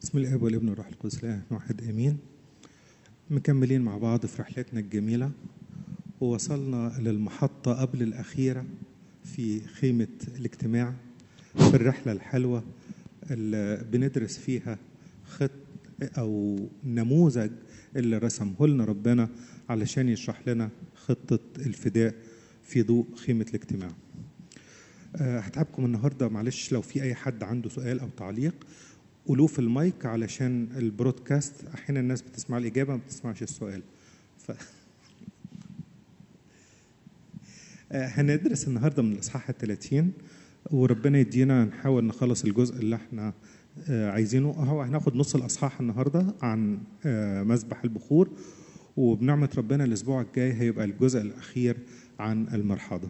بسم الاب والابن والروح القدس الاله واحد امين مكملين مع بعض في رحلتنا الجميله ووصلنا للمحطه قبل الاخيره في خيمه الاجتماع في الرحله الحلوه اللي بندرس فيها خط او نموذج اللي رسمه لنا ربنا علشان يشرح لنا خطه الفداء في ضوء خيمه الاجتماع أه هتعبكم النهارده معلش لو في اي حد عنده سؤال او تعليق قولوه في المايك علشان البرودكاست احيانا الناس بتسمع الاجابه ما بتسمعش السؤال ف... أه هندرس النهارده من الاصحاح ال 30 وربنا يدينا نحاول نخلص الجزء اللي احنا أه عايزينه هو هناخد نص الاصحاح النهارده عن مذبح البخور وبنعمه ربنا الاسبوع الجاي هيبقى الجزء الاخير عن المرحاضه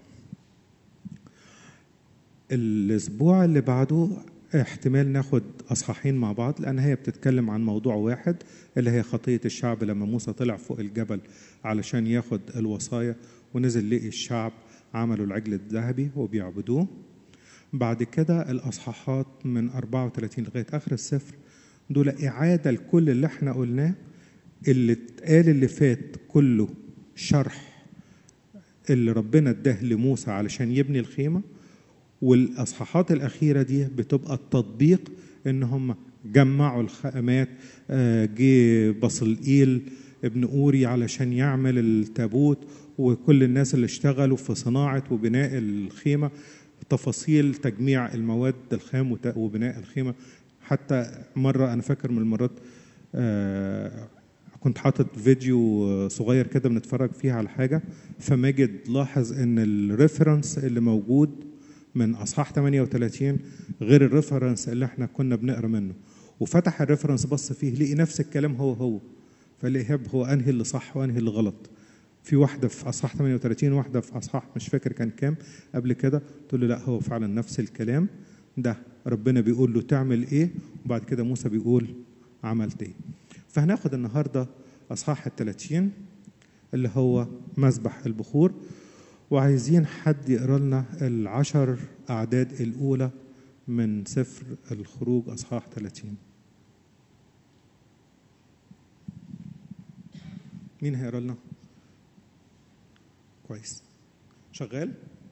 الاسبوع اللي بعده احتمال ناخد اصحاحين مع بعض لان هي بتتكلم عن موضوع واحد اللي هي خطيه الشعب لما موسى طلع فوق الجبل علشان ياخد الوصايا ونزل لقي الشعب عملوا العجل الذهبي وبيعبدوه بعد كده الاصحاحات من 34 لغايه اخر السفر دول اعاده لكل اللي احنا قلناه اللي اتقال اللي فات كله شرح اللي ربنا اداه لموسى علشان يبني الخيمه والاصحاحات الاخيره دي بتبقى التطبيق ان هم جمعوا الخامات جه بصلئيل ابن اوري علشان يعمل التابوت وكل الناس اللي اشتغلوا في صناعه وبناء الخيمه تفاصيل تجميع المواد الخام وبناء الخيمه حتى مره انا فاكر من المرات كنت حاطط فيديو صغير كده بنتفرج فيه على حاجه فماجد لاحظ ان الريفرنس اللي موجود من اصحاح 38 غير الريفرنس اللي احنا كنا بنقرا منه وفتح الريفرنس بص فيه لقي نفس الكلام هو هو فقال لي هو انهي اللي صح وانهي اللي غلط في واحده في اصحاح 38 واحده في اصحاح مش فاكر كان كام قبل كده قلت له لا هو فعلا نفس الكلام ده ربنا بيقول له تعمل ايه وبعد كده موسى بيقول عملت ايه فهناخد النهارده اصحاح ال 30 اللي هو مذبح البخور وعايزين حد يقرا لنا العشر أعداد الأولى من سفر الخروج أصحاح 30 مين هيقرا لنا؟ كويس شغال؟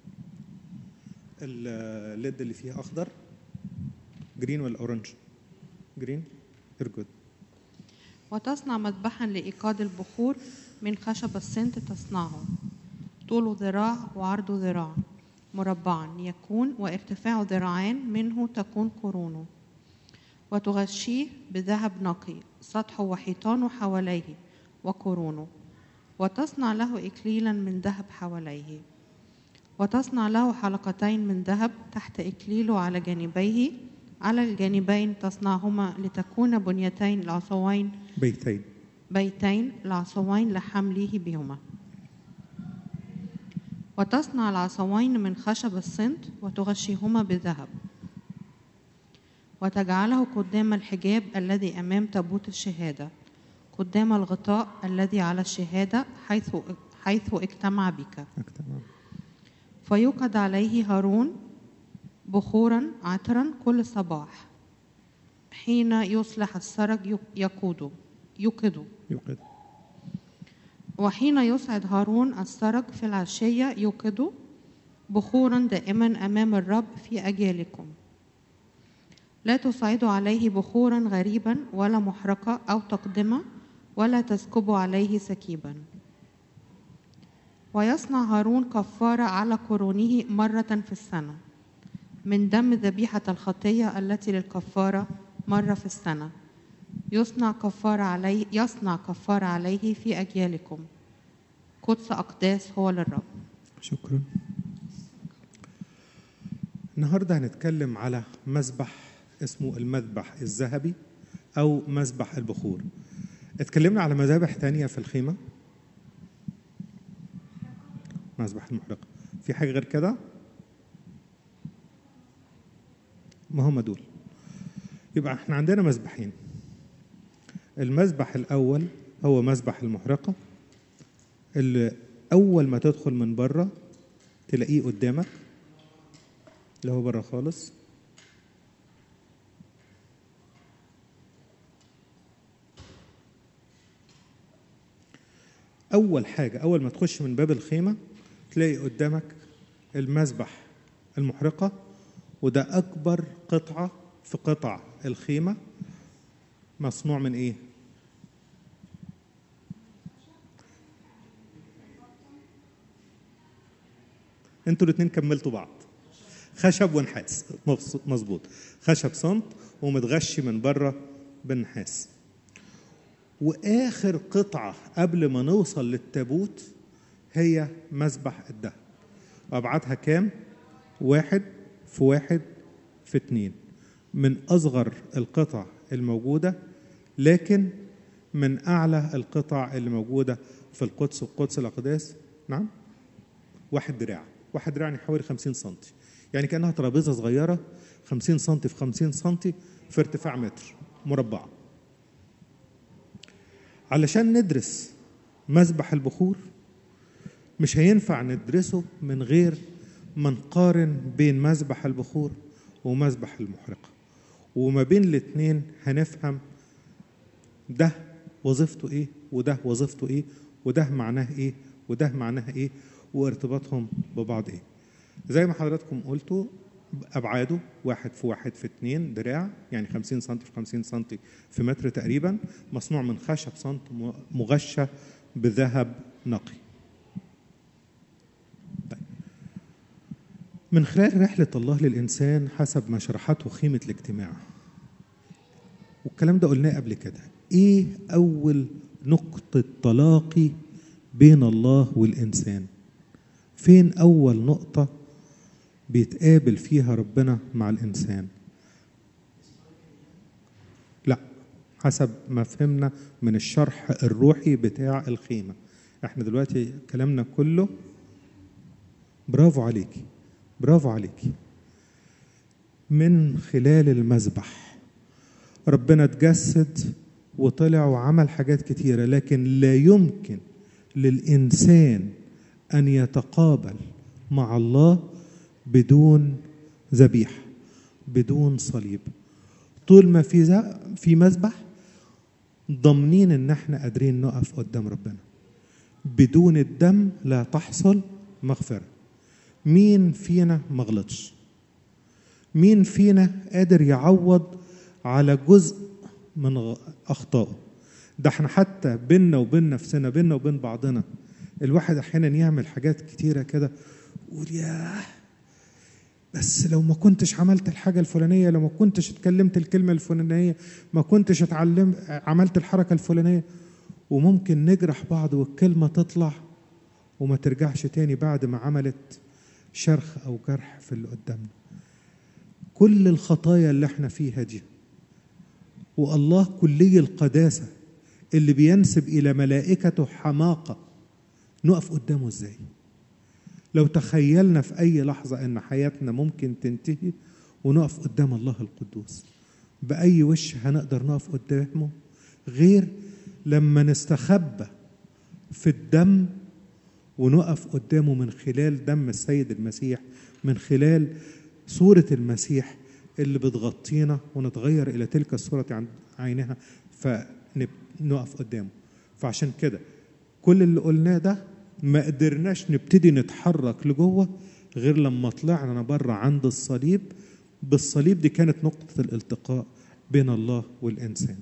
الليد اللي فيه أخضر جرين ولا أورنج؟ جرين؟ ارجد وتصنع مذبحا لإيقاد البخور من خشب السنت تصنعه طوله ذراع وعرضه ذراع مربعا يكون وارتفاعه ذراعان منه تكون قرونه وتغشيه بذهب نقي سطحه وحيطانه حواليه وقرونه وتصنع له إكليلا من ذهب حواليه وتصنع له حلقتين من ذهب تحت إكليله على جانبيه على الجانبين تصنعهما لتكون بنيتين العصوين بيتين بيتين العصوين لحمله بهما وتصنع العصوين من خشب الصنت وتغشيهما بذهب وتجعله قدام الحجاب الذي أمام تابوت الشهادة قدام الغطاء الذي على الشهادة حيث حيث اجتمع بك فيوقد عليه هارون بخورا عطرا كل صباح حين يصلح السرج يقوده يوقده يوقد وحين يصعد هارون السرج في العشية يوقده بخورا دائما أمام الرب في أجيالكم لا تصعدوا عليه بخورا غريبا ولا محرقة أو تقدمة ولا تسكبوا عليه سكيبا ويصنع هارون كفارة على قرونه مرة في السنة من دم ذبيحة الخطية التي للكفارة مرة في السنة يصنع كفارة عليه يصنع كفارة عليه في أجيالكم قدس أقداس هو للرب شكرا النهاردة هنتكلم على مذبح اسمه المذبح الذهبي أو مذبح البخور اتكلمنا على مذابح تانية في الخيمة مذبح المحرقة في حاجة غير كده ما هم دول يبقى احنا عندنا مذبحين المذبح الأول هو مذبح المحرقة اللي أول ما تدخل من بره تلاقيه قدامك اللي هو بره خالص اول حاجه اول ما تخش من باب الخيمه تلاقي قدامك المذبح المحرقه وده اكبر قطعه في قطع الخيمه مصنوع من ايه انتوا الاثنين كملتوا بعض خشب ونحاس مظبوط خشب صمت ومتغشي من بره بالنحاس واخر قطعه قبل ما نوصل للتابوت هي مذبح الدهب وابعادها كام واحد في واحد في اتنين من اصغر القطع الموجوده لكن من اعلى القطع اللي موجوده في القدس وقدس الاقداس نعم واحد دراع واحد دراع يعني حوالي 50 سم يعني كانها ترابيزه صغيره 50 سم في 50 سم في ارتفاع متر مربع علشان ندرس مذبح البخور مش هينفع ندرسه من غير ما نقارن بين مذبح البخور ومذبح المحرقه وما بين الاثنين هنفهم ده وظيفته ايه وده وظيفته ايه وده معناه ايه وده معناه ايه وارتباطهم ببعض ايه زي ما حضراتكم قلتوا ابعاده واحد في واحد في اتنين دراع يعني 50 سم في 50 سم في متر تقريبا مصنوع من خشب صمت مغشى بذهب نقي طيب. من خلال رحلة الله للإنسان حسب ما شرحته خيمة الاجتماع والكلام ده قلناه قبل كده إيه أول نقطة تلاقي بين الله والإنسان فين أول نقطة بيتقابل فيها ربنا مع الإنسان لا حسب ما فهمنا من الشرح الروحي بتاع الخيمة احنا دلوقتي كلامنا كله برافو عليكي برافو عليكي من خلال المذبح ربنا اتجسد وطلع وعمل حاجات كتيرة لكن لا يمكن للإنسان أن يتقابل مع الله بدون ذبيحة بدون صليب طول ما في في مذبح ضامنين ان احنا قادرين نقف قدام ربنا بدون الدم لا تحصل مغفرة مين فينا ما غلطش مين فينا قادر يعوض على جزء من اخطائه ده احنا حتى بينا وبين نفسنا بينا وبين بعضنا الواحد احيانا يعمل حاجات كتيره كده يقول ياه بس لو ما كنتش عملت الحاجه الفلانيه لو ما كنتش اتكلمت الكلمه الفلانيه ما كنتش اتعلم عملت الحركه الفلانيه وممكن نجرح بعض والكلمه تطلع وما ترجعش تاني بعد ما عملت شرخ او جرح في اللي قدامنا كل الخطايا اللي احنا فيها دي والله كلي القداسه اللي بينسب الى ملائكته حماقه نقف قدامه ازاي لو تخيلنا في اي لحظه ان حياتنا ممكن تنتهي ونقف قدام الله القدوس باي وش هنقدر نقف قدامه غير لما نستخبى في الدم ونقف قدامه من خلال دم السيد المسيح من خلال صورة المسيح اللي بتغطينا ونتغير إلى تلك الصورة عن عينها فنقف قدامه فعشان كده كل اللي قلناه ده ما قدرناش نبتدي نتحرك لجوه غير لما طلعنا بره عند الصليب بالصليب دي كانت نقطة الالتقاء بين الله والإنسان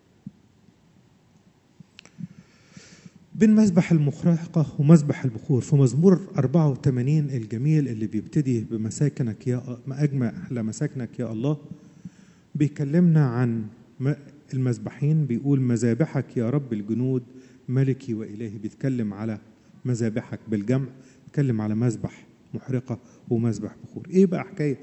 بين مذبح المخرقة ومذبح البخور في مزمور 84 الجميل اللي بيبتدي بمساكنك يا ما أجمع على مساكنك يا الله بيكلمنا عن المذبحين بيقول مذابحك يا رب الجنود ملكي وإلهي بيتكلم على مذابحك بالجمع بيتكلم على مذبح محرقة ومذبح بخور ايه بقى حكاية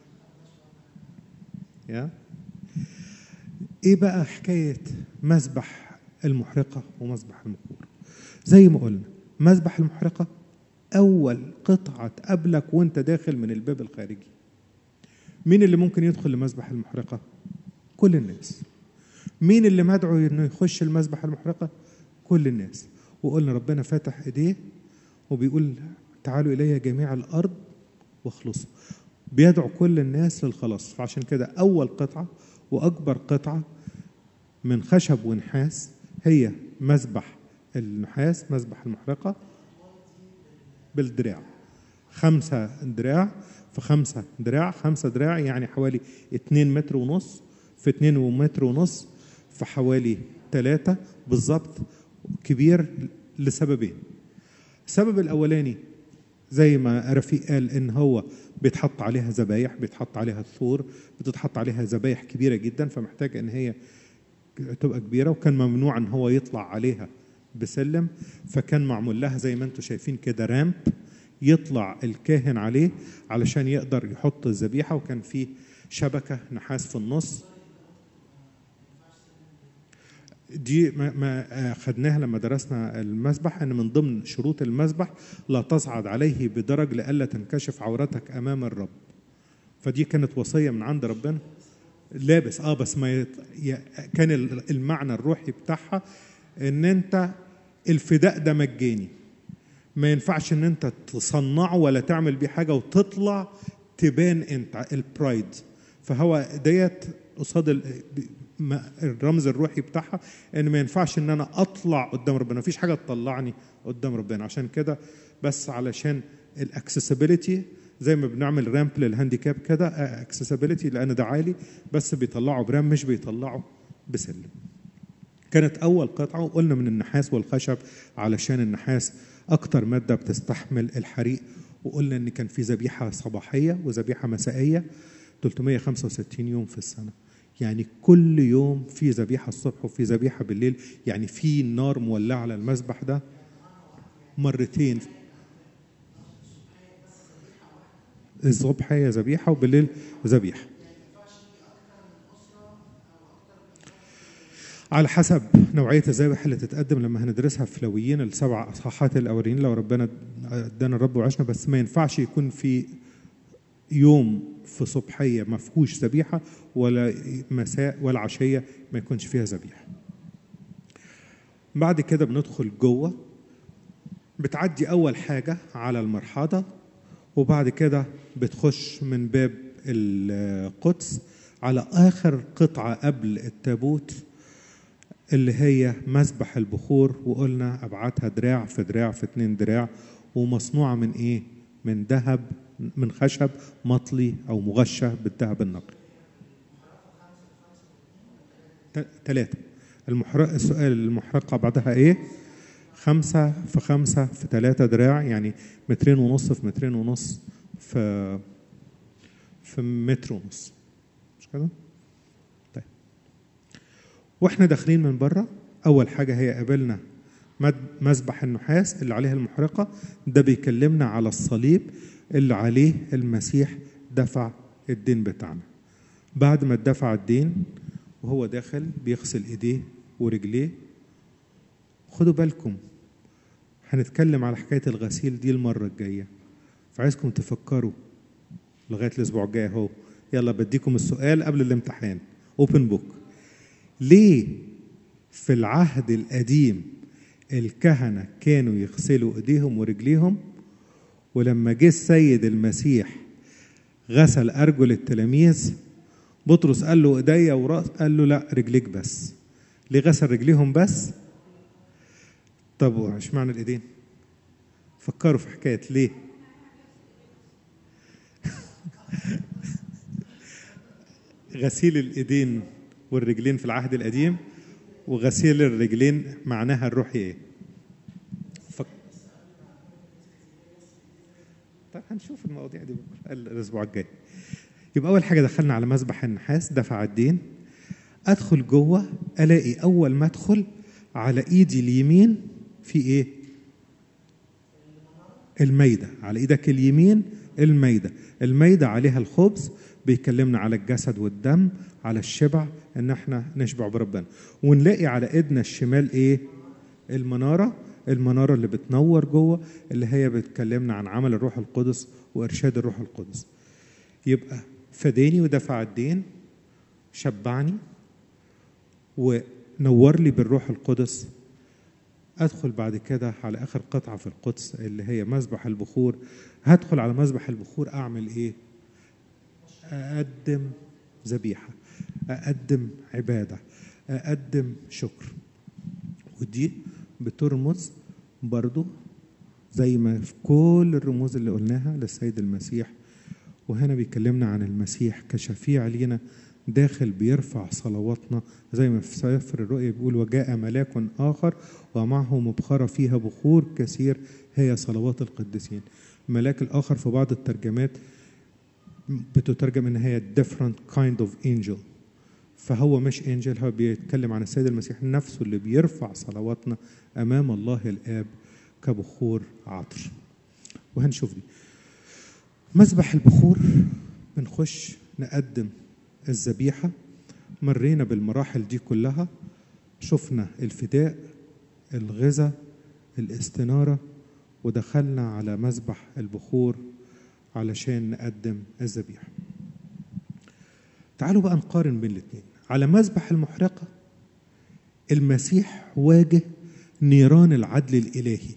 يا ايه بقى حكاية مذبح المحرقة ومذبح البخور زي ما قلنا مذبح المحرقة أول قطعة تقابلك وأنت داخل من الباب الخارجي مين اللي ممكن يدخل لمذبح المحرقة؟ كل الناس مين اللي مدعو انه يخش المذبح المحرقة؟ كل الناس وقلنا ربنا فاتح ايديه وبيقول تعالوا الي جميع الارض واخلصوا بيدعو كل الناس للخلاص فعشان كده اول قطعه واكبر قطعه من خشب ونحاس هي مذبح النحاس مذبح المحرقة بالدراع خمسة دراع في خمسة دراع خمسة دراع يعني حوالي اتنين متر ونص في اتنين متر ونص في حوالي تلاتة بالظبط كبير لسببين السبب الأولاني زي ما رفيق قال ان هو بيتحط عليها ذبايح بيتحط عليها الثور بتتحط عليها ذبايح كبيره جدا فمحتاجه ان هي تبقى كبيره وكان ممنوع ان هو يطلع عليها بسلم فكان معمول لها زي ما انتم شايفين كده رامب يطلع الكاهن عليه علشان يقدر يحط الذبيحه وكان في شبكه نحاس في النص دي ما, ما خدناها لما درسنا المسبح ان من ضمن شروط المسبح لا تصعد عليه بدرج لئلا تنكشف عورتك امام الرب فدي كانت وصيه من عند ربنا لابس اه بس ما يط... ي... كان المعنى الروحي بتاعها ان انت الفداء ده مجاني ما ينفعش ان انت تصنعه ولا تعمل بيه حاجه وتطلع تبان انت البرايد فهو ديت قصاد ال... الرمز الروحي بتاعها ان ما ينفعش ان انا اطلع قدام ربنا مفيش حاجه تطلعني قدام ربنا عشان كده بس علشان الاكسسبيليتي زي ما بنعمل رامب للهانديكاب كده اكسسبيليتي لان ده عالي بس بيطلعوا برام مش بيطلعوا بسلم كانت اول قطعه وقلنا من النحاس والخشب علشان النحاس اكتر ماده بتستحمل الحريق وقلنا ان كان في ذبيحه صباحيه وذبيحه مسائيه 365 يوم في السنه يعني كل يوم في ذبيحه الصبح وفي ذبيحه بالليل يعني في نار مولعه على المذبح ده مرتين الصبح هي ذبيحه وبالليل ذبيحه على حسب نوعية الذبائح اللي تتقدم لما هندرسها في لويين السبع أصحاحات الأولين لو ربنا ادانا الرب وعشنا بس ما ينفعش يكون في يوم في صبحية ما فيهوش ذبيحة ولا مساء ولا عشية ما يكونش فيها ذبيحة بعد كده بندخل جوه بتعدي أول حاجة على المرحاضة وبعد كده بتخش من باب القدس على آخر قطعة قبل التابوت اللي هي مسبح البخور وقلنا أبعادها دراع في دراع في اتنين دراع ومصنوعة من إيه؟ من ذهب من خشب مطلي أو مغشى بالذهب النقي ثلاثة المحرق السؤال المحرقة بعدها إيه؟ خمسة في خمسة في ثلاثة دراع يعني مترين ونص في مترين ونص في في متر ونص مش كده؟ طيب واحنا داخلين من بره أول حاجة هي قابلنا مذبح النحاس اللي عليها المحرقة ده بيكلمنا على الصليب اللي عليه المسيح دفع الدين بتاعنا بعد ما اتدفع الدين وهو داخل بيغسل ايديه ورجليه خدوا بالكم هنتكلم على حكاية الغسيل دي المرة الجاية فعايزكم تفكروا لغاية الأسبوع الجاي أهو يلا بديكم السؤال قبل الامتحان اوبن بوك ليه في العهد القديم الكهنة كانوا يغسلوا ايديهم ورجليهم ولما جه السيد المسيح غسل ارجل التلاميذ بطرس قال له ايديا وراس قال له لا رجليك بس ليه غسل رجليهم بس طب ايش معنى الايدين فكروا في حكايه ليه غسيل الايدين والرجلين في العهد القديم وغسيل الرجلين معناها الروحي ايه فك... طيب هنشوف المواضيع دي بكره الاسبوع الجاي يبقى اول حاجه دخلنا على مسبح النحاس دفع الدين ادخل جوه الاقي اول ما ادخل على ايدي اليمين في ايه الميدة على ايدك اليمين الميدة الميدة عليها الخبز بيكلمنا على الجسد والدم على الشبع ان احنا نشبع بربنا ونلاقي على ايدنا الشمال ايه المنارة المنارة اللي بتنور جوه اللي هي بتكلمنا عن عمل الروح القدس وارشاد الروح القدس يبقى فداني ودفع الدين شبعني ونور لي بالروح القدس ادخل بعد كده على اخر قطعه في القدس اللي هي مذبح البخور هدخل على مذبح البخور اعمل ايه اقدم ذبيحه اقدم عباده اقدم شكر ودي بترمز برضو زي ما في كل الرموز اللي قلناها للسيد المسيح وهنا بيكلمنا عن المسيح كشفيع لينا داخل بيرفع صلواتنا زي ما في سفر الرؤيا بيقول وجاء ملاك آخر ومعه مبخرة فيها بخور كثير هي صلوات القديسين الملاك الآخر في بعض الترجمات بتترجم ان هي different kind of angel فهو مش انجل هو بيتكلم عن السيد المسيح نفسه اللي بيرفع صلواتنا امام الله الاب كبخور عطر وهنشوف دي مذبح البخور بنخش نقدم الذبيحة مرينا بالمراحل دي كلها شفنا الفداء الغذاء الاستنارة ودخلنا على مذبح البخور علشان نقدم الذبيحة تعالوا بقى نقارن بين الاثنين على مذبح المحرقة المسيح واجه نيران العدل الإلهي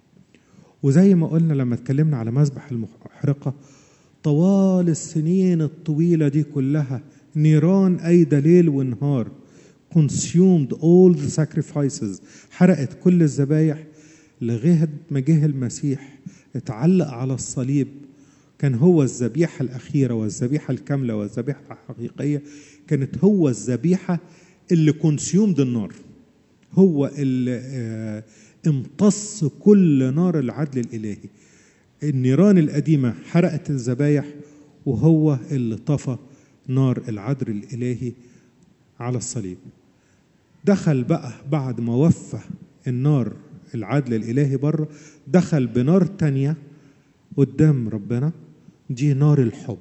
وزي ما قلنا لما اتكلمنا على مذبح المحرقة طوال السنين الطويلة دي كلها نيران أيدى ليل ونهار consumed all the sacrifices حرقت كل الذبايح لغاية ما جه المسيح اتعلق على الصليب كان هو الذبيحة الأخيرة والذبيحة الكاملة والذبيحة الحقيقية كانت هو الذبيحة اللي كونسيومد النار هو اللي اه امتص كل نار العدل الإلهي النيران القديمة حرقت الذبايح وهو اللي طفى نار العدل الإلهي على الصليب دخل بقى بعد ما وفى النار العدل الإلهي بره دخل بنار تانية قدام ربنا دي نار الحب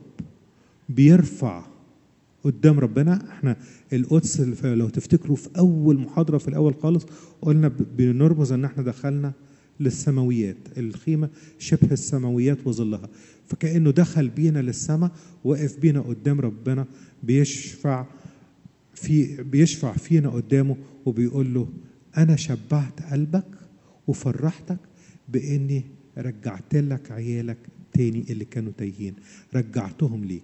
بيرفع قدام ربنا احنا القدس لو تفتكروا في اول محاضره في الاول خالص قلنا بنرمز ان احنا دخلنا للسماويات الخيمه شبه السماويات وظلها فكانه دخل بينا للسماء وقف بينا قدام ربنا بيشفع في بيشفع فينا قدامه وبيقول له انا شبعت قلبك وفرحتك باني رجعت لك عيالك تاني اللي كانوا تايهين رجعتهم ليك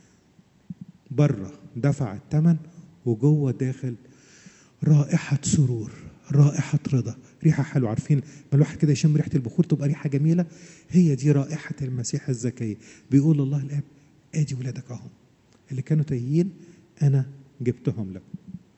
بره دفع الثمن وجوه داخل رائحة سرور رائحة رضا ريحة حلوة عارفين ما الواحد كده يشم ريحة البخور تبقى ريحة جميلة هي دي رائحة المسيح الزكية بيقول الله الآب ادي ولادك اهم اللي كانوا تايهين أنا جبتهم لك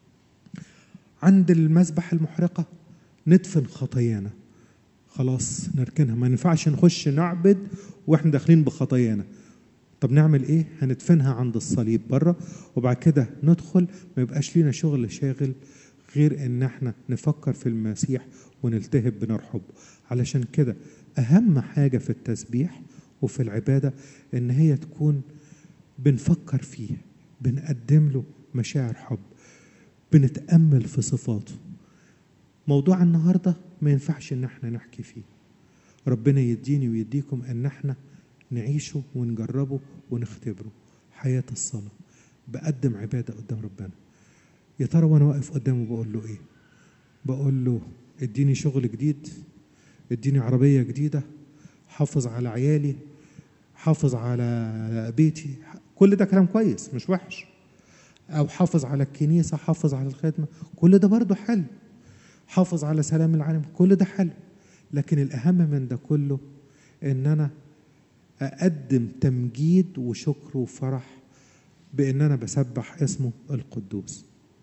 عند المذبح المحرقة ندفن خطايانا خلاص نركنها ما ينفعش نخش نعبد واحنا داخلين بخطايانا طب نعمل ايه هندفنها عند الصليب بره وبعد كده ندخل ما يبقاش لينا شغل شاغل غير ان احنا نفكر في المسيح ونلتهب بنار حب علشان كده اهم حاجه في التسبيح وفي العباده ان هي تكون بنفكر فيه بنقدم له مشاعر حب بنتامل في صفاته موضوع النهارده ما ينفعش ان احنا نحكي فيه ربنا يديني ويديكم ان احنا نعيشه ونجربه ونختبره حياة الصلاة بقدم عبادة قدام ربنا يا ترى وانا واقف قدامه بقول له ايه بقول له اديني شغل جديد اديني عربية جديدة حافظ على عيالي حافظ على بيتي كل ده كلام كويس مش وحش او حافظ على الكنيسة حافظ على الخدمة كل ده برضه حلو حافظ على سلام العالم كل ده حلو لكن الأهم من ده كله إن أنا أقدم تمجيد وشكر وفرح بإن أنا بسبح اسمه القدوس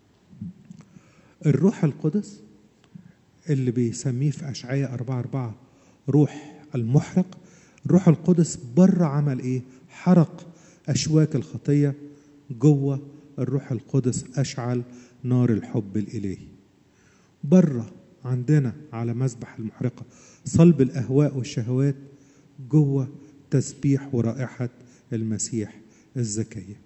الروح القدس اللي بيسميه في أشعية أربعة أربعة روح المحرق الروح القدس بره عمل إيه حرق أشواك الخطية جوه الروح القدس أشعل نار الحب الإلهي بره عندنا على مذبح المحرقة صلب الأهواء والشهوات جوه تسبيح ورائحة المسيح الزكية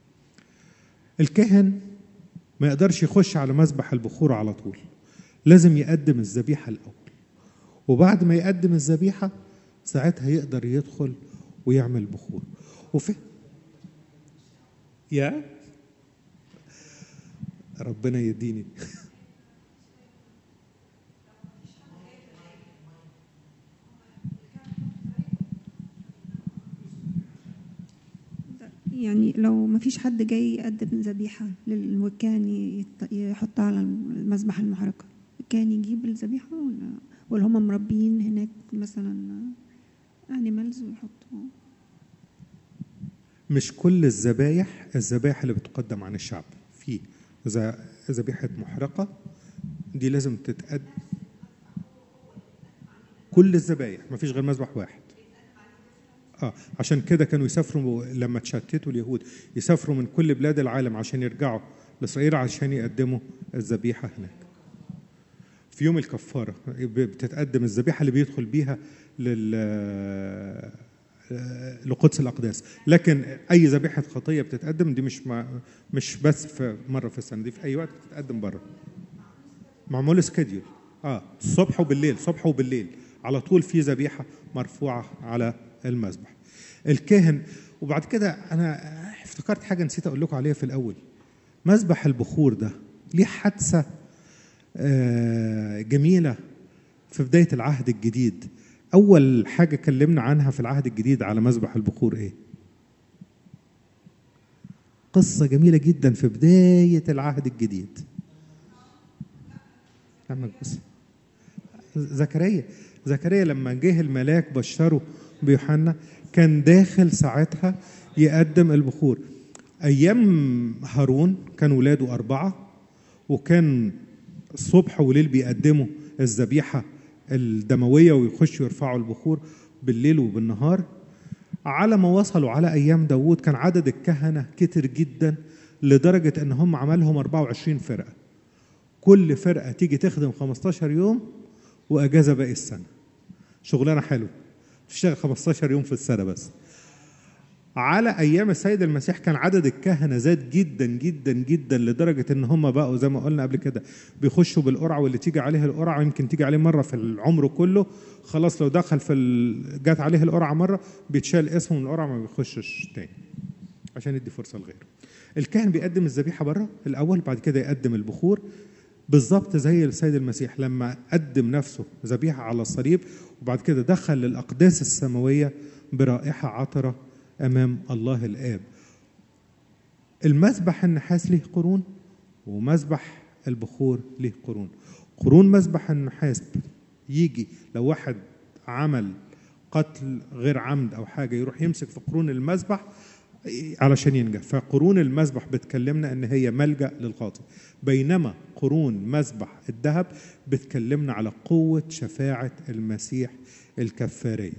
الكاهن ما يقدرش يخش على مذبح البخور على طول لازم يقدم الذبيحة الأول وبعد ما يقدم الذبيحة ساعتها يقدر يدخل ويعمل بخور وفي يا ربنا يديني يعني لو ما فيش حد جاي يقدم ذبيحة للمكان يحطها على المذبح المحرقة كان يجيب الذبيحة ولا ولا هم مربيين هناك مثلا انيمالز ويحطوا مش كل الذبايح الذبايح اللي بتقدم عن الشعب في ذ- ذبيحة محرقة دي لازم تتقدم كل الذبايح مفيش غير مذبح واحد اه عشان كده كانوا يسافروا لما تشتتوا اليهود يسافروا من كل بلاد العالم عشان يرجعوا لاسرائيل عشان يقدموا الذبيحه هناك. في يوم الكفاره بتتقدم الذبيحه اللي بيدخل بيها لل لقدس الاقداس لكن اي ذبيحه خطيه بتتقدم دي مش مع مش بس في مره في السنه دي في اي وقت بتتقدم بره معمول سكيدول اه الصبح وبالليل الصبح وبالليل على طول في ذبيحه مرفوعه على المذبح الكاهن وبعد كده انا افتكرت حاجه نسيت اقول لكم عليها في الاول مذبح البخور ده ليه حادثه آه، جميله في بدايه العهد الجديد اول حاجه كلمنا عنها في العهد الجديد على مذبح البخور ايه قصه جميله جدا في بدايه العهد الجديد لما بص زكريا زكريا لما جه الملاك بشره بيوحنا كان داخل ساعتها يقدم البخور ايام هارون كان ولاده اربعه وكان الصبح وليل بيقدموا الذبيحه الدمويه ويخشوا يرفعوا البخور بالليل وبالنهار على ما وصلوا على ايام داوود كان عدد الكهنه كتر جدا لدرجه ان هم عملهم 24 فرقه كل فرقه تيجي تخدم 15 يوم واجازه باقي السنه شغلانه حلوه تشتغل 15 يوم في السنه بس على ايام السيد المسيح كان عدد الكهنه زاد جدا جدا جدا لدرجه ان هم بقوا زي ما قلنا قبل كده بيخشوا بالقرعه واللي تيجي عليه القرعه يمكن تيجي عليه مره في العمر كله خلاص لو دخل في ال... جات عليه القرعه مره بيتشال اسمه من القرعه ما بيخشش تاني عشان يدي فرصه لغيره الكاهن بيقدم الذبيحه بره الاول بعد كده يقدم البخور بالظبط زي السيد المسيح لما قدم نفسه ذبيحه على الصليب وبعد كده دخل للاقداس السماويه برائحه عطره امام الله الاب المذبح النحاس له قرون ومذبح البخور له قرون قرون مذبح النحاس يجي لو واحد عمل قتل غير عمد او حاجه يروح يمسك في قرون المذبح علشان ينجح فقرون المذبح بتكلمنا ان هي ملجا للخاطئ بينما قرون مذبح الذهب بتكلمنا على قوه شفاعه المسيح الكفاريه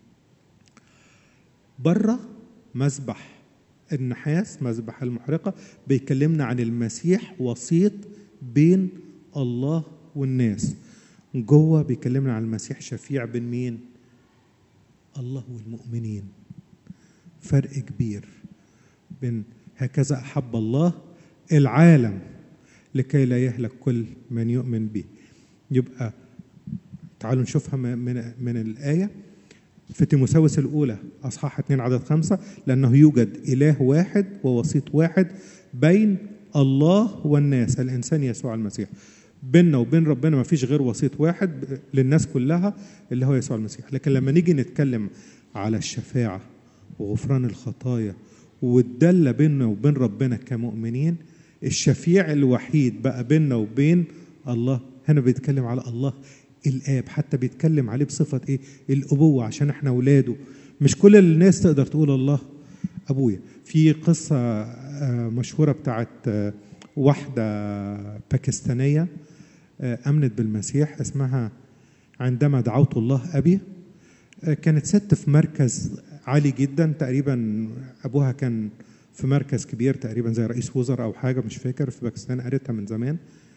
بره مذبح النحاس مذبح المحرقه بيكلمنا عن المسيح وسيط بين الله والناس جوه بيكلمنا عن المسيح شفيع بين مين الله والمؤمنين فرق كبير بين هكذا احب الله العالم لكي لا يهلك كل من يؤمن به يبقى تعالوا نشوفها من من الايه في تيموساوس الاولى اصحاح 2 عدد خمسة لانه يوجد اله واحد ووسيط واحد بين الله والناس الانسان يسوع المسيح بيننا وبين ربنا ما فيش غير وسيط واحد للناس كلها اللي هو يسوع المسيح لكن لما نيجي نتكلم على الشفاعه وغفران الخطايا والدالة بيننا وبين ربنا كمؤمنين الشفيع الوحيد بقى بيننا وبين الله هنا بيتكلم على الله الآب حتى بيتكلم عليه بصفة إيه الأبوة عشان إحنا أولاده مش كل الناس تقدر تقول الله أبويا في قصة مشهورة بتاعت واحدة باكستانية أمنت بالمسيح اسمها عندما دعوت الله أبي كانت ست في مركز عالي جدا تقريبا ابوها كان في مركز كبير تقريبا زي رئيس وزراء او حاجه مش فاكر في باكستان قريتها من زمان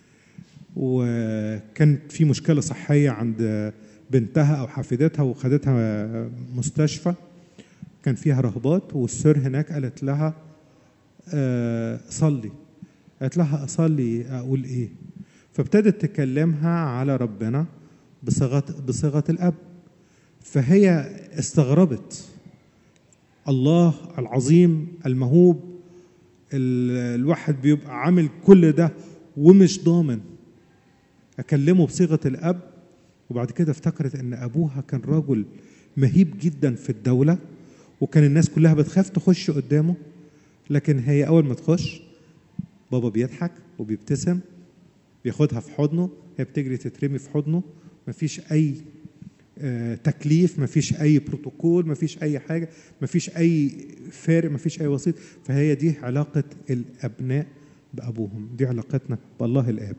وكانت في مشكله صحيه عند بنتها او حفيدتها وخدتها مستشفى كان فيها رهبات والسر هناك قالت لها آه صلي قالت لها اصلي اقول ايه فابتدت تكلمها على ربنا بصيغه بصيغه الاب فهي استغربت الله العظيم المهوب الواحد بيبقى عامل كل ده ومش ضامن اكلمه بصيغه الاب وبعد كده افتكرت ان ابوها كان رجل مهيب جدا في الدوله وكان الناس كلها بتخاف تخش قدامه لكن هي اول ما تخش بابا بيضحك وبيبتسم بياخدها في حضنه هي بتجري تترمي في حضنه مفيش اي آه، تكليف مفيش اي بروتوكول مفيش اي حاجه مفيش اي فارق مفيش اي وسيط فهي دي علاقه الابناء بابوهم دي علاقتنا بالله الاب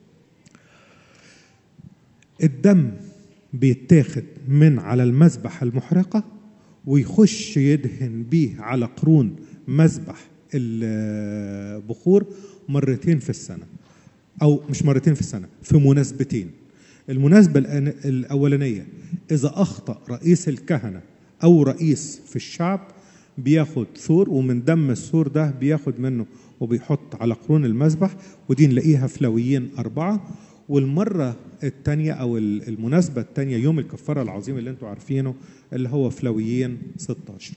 الدم بيتاخد من على المذبح المحرقه ويخش يدهن بيه على قرون مذبح البخور مرتين في السنه او مش مرتين في السنه في مناسبتين المناسبه الأن- الاولانيه اذا اخطا رئيس الكهنه او رئيس في الشعب بياخد ثور ومن دم الثور ده بياخد منه وبيحط على قرون المذبح ودي نلاقيها في لويين أربعة والمرة الثانية أو ال- المناسبة الثانية يوم الكفارة العظيم اللي انتوا عارفينه اللي هو في لويين 16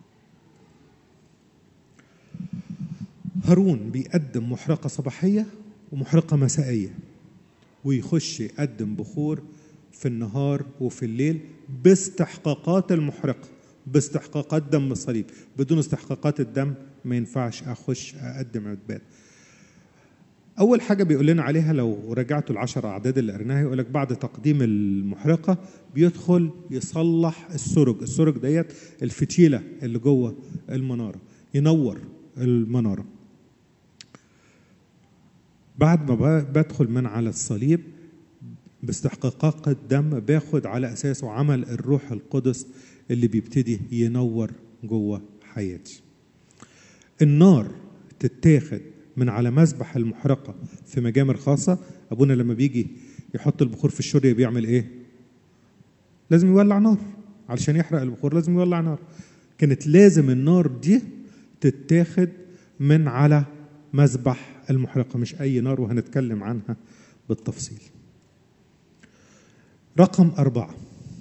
هارون بيقدم محرقة صباحية ومحرقة مسائية ويخش يقدم بخور في النهار وفي الليل باستحقاقات المحرقة باستحقاقات دم الصليب بدون استحقاقات الدم ما ينفعش أخش أقدم عتبات أول حاجة بيقول لنا عليها لو رجعتوا العشر أعداد اللي قريناها يقول لك بعد تقديم المحرقة بيدخل يصلح السرج، السرج ديت الفتيلة اللي جوه المنارة ينور المنارة. بعد ما ب- بدخل من على الصليب باستحقاقات الدم باخد على اساسه عمل الروح القدس اللي بيبتدي ينور جوه حياتي. النار تتاخد من على مذبح المحرقه في مجامر خاصه ابونا لما بيجي يحط البخور في الشوريه بيعمل ايه؟ لازم يولع نار علشان يحرق البخور لازم يولع نار كانت لازم النار دي تتاخد من على مذبح المحرقه مش اي نار وهنتكلم عنها بالتفصيل رقم أربعة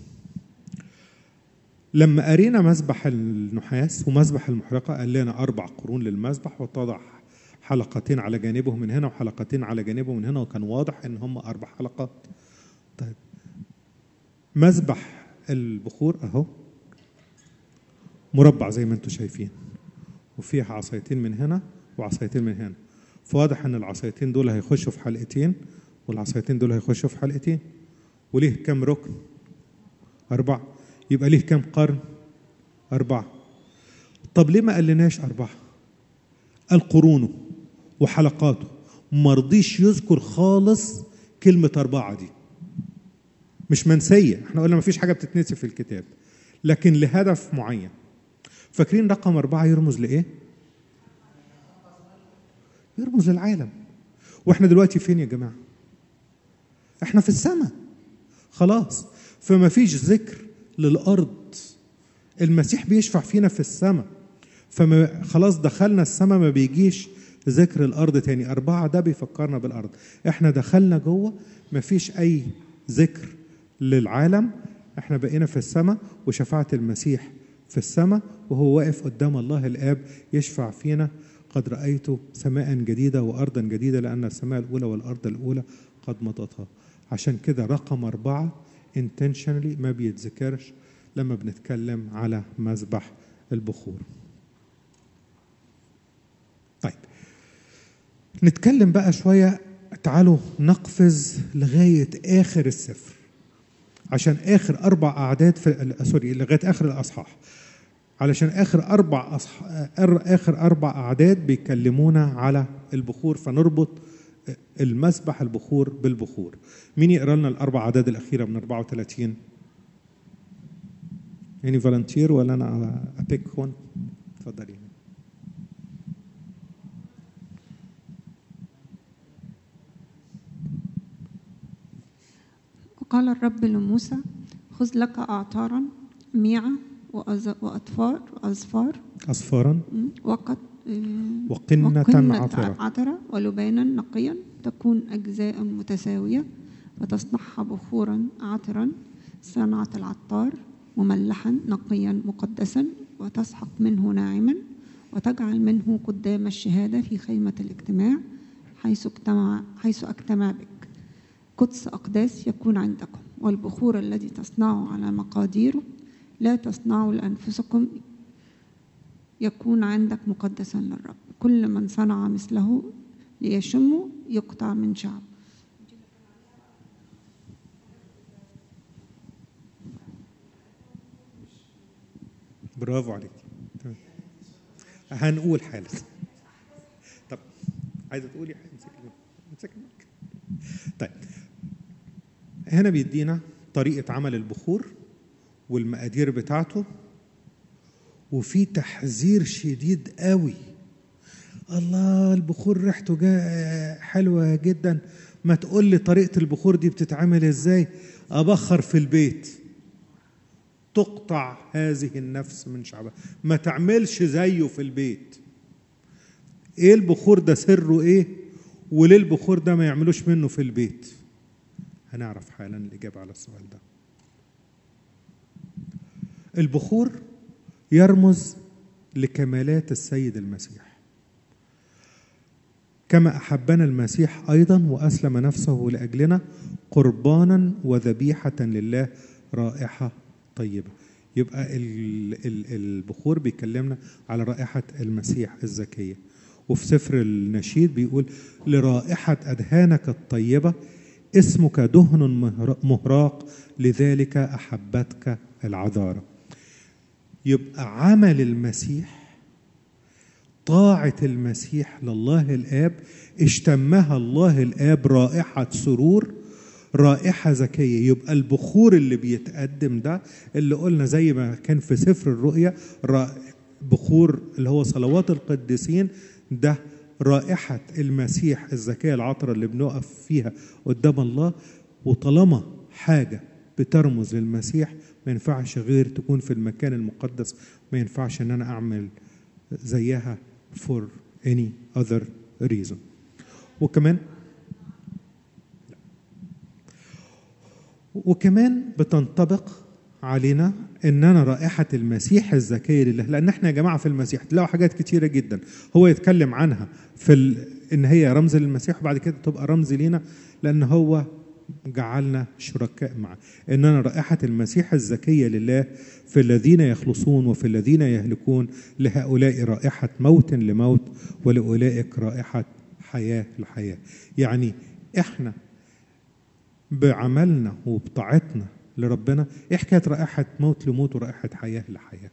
لما قرينا مذبح النحاس ومذبح المحرقة قال لنا أربع قرون للمذبح وتضع حلقتين على جانبه من هنا وحلقتين على جانبه من هنا وكان واضح إن هم أربع حلقات طيب مذبح البخور أهو مربع زي ما انتم شايفين وفيه عصايتين من هنا وعصايتين من هنا فواضح ان العصايتين دول هيخشوا في حلقتين والعصايتين دول هيخشوا في حلقتين وليه كم ركن أربعة يبقى ليه كم قرن أربعة طب ليه ما قالناش أربعة قال قرونه وحلقاته ما رضيش يذكر خالص كلمة أربعة دي مش منسية احنا قلنا ما فيش حاجة بتتنسي في الكتاب لكن لهدف معين فاكرين رقم أربعة يرمز لإيه؟ يرمز للعالم واحنا دلوقتي فين يا جماعة؟ احنا في السماء خلاص فما فيش ذكر للأرض المسيح بيشفع فينا في السماء فما خلاص دخلنا السماء ما بيجيش ذكر الأرض تاني أربعة ده بيفكرنا بالأرض احنا دخلنا جوه ما فيش أي ذكر للعالم احنا بقينا في السماء وشفاعة المسيح في السماء وهو واقف قدام الله الآب يشفع فينا قد رأيت سماء جديدة وأرضا جديدة لأن السماء الأولى والأرض الأولى قد مضتها عشان كده رقم أربعة intentionally ما بيتذكرش لما بنتكلم على مذبح البخور طيب نتكلم بقى شوية تعالوا نقفز لغاية آخر السفر عشان آخر أربع أعداد في سوري لغاية آخر الأصحاح علشان آخر أربع أصح... آخر أربع أعداد بيكلمونا على البخور فنربط المسبح البخور بالبخور مين يقرا لنا الأربع أعداد الأخيرة من 34 يعني فالنتير ولا أنا أبيك وان اتفضلي وقال الرب لموسى خذ لك أعطارا ميعة وأز- وأطفار وأزفار أصفارا وقد وقنة وقنة عطرة. عطرة ولبانا نقيا تكون أجزاء متساوية وتصنعها بخورا عطرا صنعة العطار مملحا نقيا مقدسا وتسحق منه ناعما وتجعل منه قدام الشهادة في خيمة الاجتماع حيث اجتمع حيث أجتمع بك قدس أقداس يكون عندكم والبخور الذي تصنعه على مقاديره لا تصنعوا لأنفسكم يكون عندك مقدسا للرب كل من صنع مثله ليشمه يقطع من شعب برافو عليك تمام. هنقول حالا طب عايزه تقولي حاجه امسك امسك المايك. طيب هنا بيدينا طريقه عمل البخور والمقادير بتاعته وفي تحذير شديد قوي الله البخور ريحته جا حلوه جدا ما تقول لي طريقه البخور دي بتتعمل ازاي ابخر في البيت تقطع هذه النفس من شعبها ما تعملش زيه في البيت ايه البخور ده سره ايه وليه البخور ده ما يعملوش منه في البيت هنعرف حالا الاجابه على السؤال ده البخور يرمز لكمالات السيد المسيح كما احبنا المسيح ايضا واسلم نفسه لاجلنا قربانا وذبيحه لله رائحه طيبه يبقى ال- ال- البخور بيكلمنا على رائحه المسيح الزكيه وفي سفر النشيد بيقول لرائحه اذهانك الطيبه اسمك دهن مهر- مهراق لذلك احبتك العذاره يبقى عمل المسيح طاعة المسيح لله الآب اشتمها الله الآب رائحة سرور رائحة زكية يبقى البخور اللي بيتقدم ده اللي قلنا زي ما كان في سفر الرؤيا را- بخور اللي هو صلوات القديسين ده رائحة المسيح الزكية العطرة اللي بنقف فيها قدام الله وطالما حاجة بترمز للمسيح ما ينفعش غير تكون في المكان المقدس ما ينفعش ان انا اعمل زيها for any other reason وكمان وكمان بتنطبق علينا اننا رائحه المسيح الزكيه لله لان احنا يا جماعه في المسيح تلاقوا حاجات كتيره جدا هو يتكلم عنها في ال... ان هي رمز للمسيح وبعد كده تبقى رمز لينا لان هو جعلنا شركاء معه اننا رائحه المسيح الزكيه لله في الذين يخلصون وفي الذين يهلكون لهؤلاء رائحه موت لموت ولاولئك رائحه حياه لحياه يعني احنا بعملنا وبطاعتنا لربنا ايه حكايه رائحه موت لموت ورائحه حياه لحياه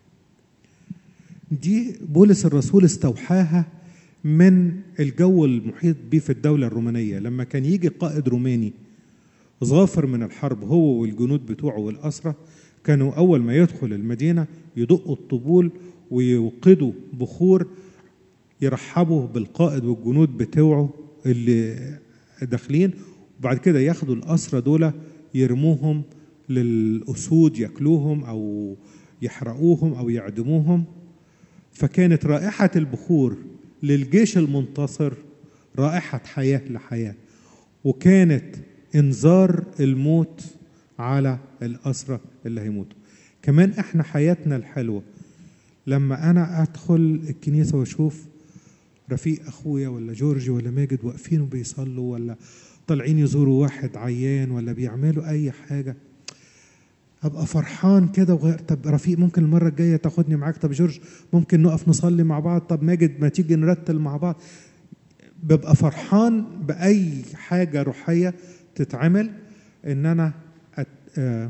دي بولس الرسول استوحاها من الجو المحيط به في الدوله الرومانيه لما كان يجي قائد روماني ظافر من الحرب هو والجنود بتوعه والأسرة كانوا أول ما يدخل المدينة يدقوا الطبول ويوقدوا بخور يرحبوا بالقائد والجنود بتوعه اللي داخلين وبعد كده ياخدوا الأسرة دول يرموهم للأسود ياكلوهم أو يحرقوهم أو يعدموهم فكانت رائحة البخور للجيش المنتصر رائحة حياة لحياة وكانت انذار الموت على الأسرة اللي هيموتوا كمان احنا حياتنا الحلوة لما انا ادخل الكنيسة واشوف رفيق اخويا ولا جورج ولا ماجد واقفين وبيصلوا ولا طالعين يزوروا واحد عيان ولا بيعملوا اي حاجة ابقى فرحان كده وغير طب رفيق ممكن المرة الجاية تاخدني معاك طب جورج ممكن نقف نصلي مع بعض طب ماجد ما تيجي نرتل مع بعض ببقى فرحان بأي حاجة روحية تتعمل ان انا أت... آه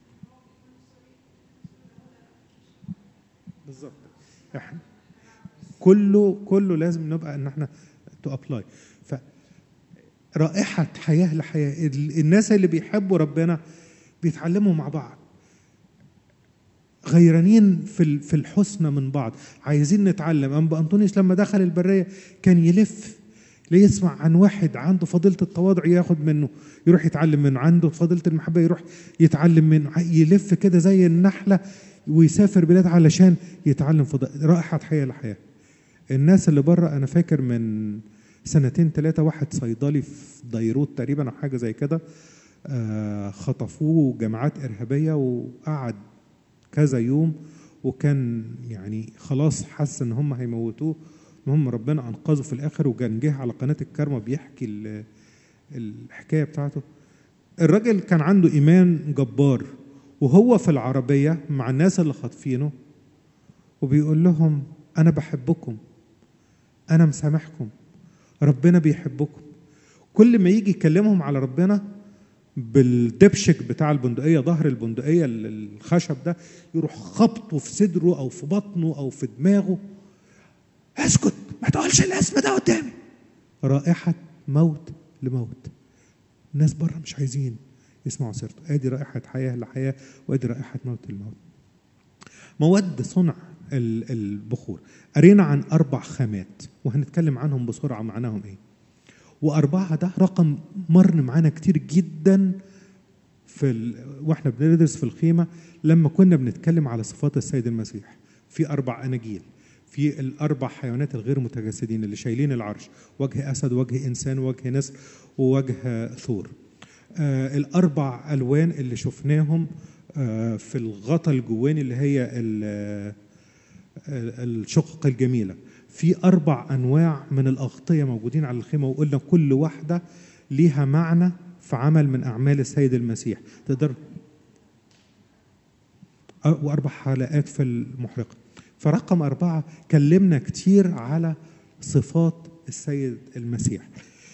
بالظبط احنا كله كله لازم نبقى ان احنا تو ابلاي ف رائحة حياة لحياة ال- الناس اللي بيحبوا ربنا بيتعلموا مع بعض غيرانين في ال- في الحسنى من بعض عايزين نتعلم أنبا أنطونيوس لما دخل البرية كان يلف ليسمع عن واحد عنده فضيلة التواضع ياخد منه يروح يتعلم منه عنده فضيلة المحبة يروح يتعلم منه يلف كده زي النحلة ويسافر بلاد علشان يتعلم فضيلة رائحة حياة لحياة الناس اللي بره أنا فاكر من سنتين ثلاثة واحد صيدلي في ديروت تقريبا أو حاجة زي كده آه، خطفوه جماعات إرهابية وقعد كذا يوم وكان يعني خلاص حس ان هم هيموتوه المهم ربنا انقذه في الاخر وكان جه على قناه الكرمه بيحكي ال- الحكايه بتاعته الراجل كان عنده ايمان جبار وهو في العربيه مع الناس اللي خاطفينه وبيقول لهم انا بحبكم انا مسامحكم ربنا بيحبكم كل ما يجي يكلمهم على ربنا بالدبشك بتاع البندقيه ظهر البندقيه ال- الخشب ده يروح خبطه في صدره او في بطنه او في دماغه اسكت ما تقولش الاسم ده قدامي رائحه موت لموت الناس بره مش عايزين يسمعوا سيرته ادي رائحه حياه لحياه وادي رائحه موت للموت مواد صنع ال- البخور قرينا عن اربع خامات وهنتكلم عنهم بسرعه معناهم ايه واربعه ده رقم مر معانا كتير جدا في ال... واحنا بندرس في الخيمه لما كنا بنتكلم على صفات السيد المسيح في اربع اناجيل في الاربع حيوانات الغير متجسدين اللي شايلين العرش وجه اسد وجه انسان وجه نسر ووجه ثور آه الاربع الوان اللي شفناهم آه في الغطا الجواني اللي هي ال- الشقق الجميله في اربع انواع من الاغطيه موجودين على الخيمه وقلنا كل واحده ليها معنى في عمل من اعمال السيد المسيح تقدر أه، واربع حلقات في المحرقه فرقم اربعه كلمنا كتير على صفات السيد المسيح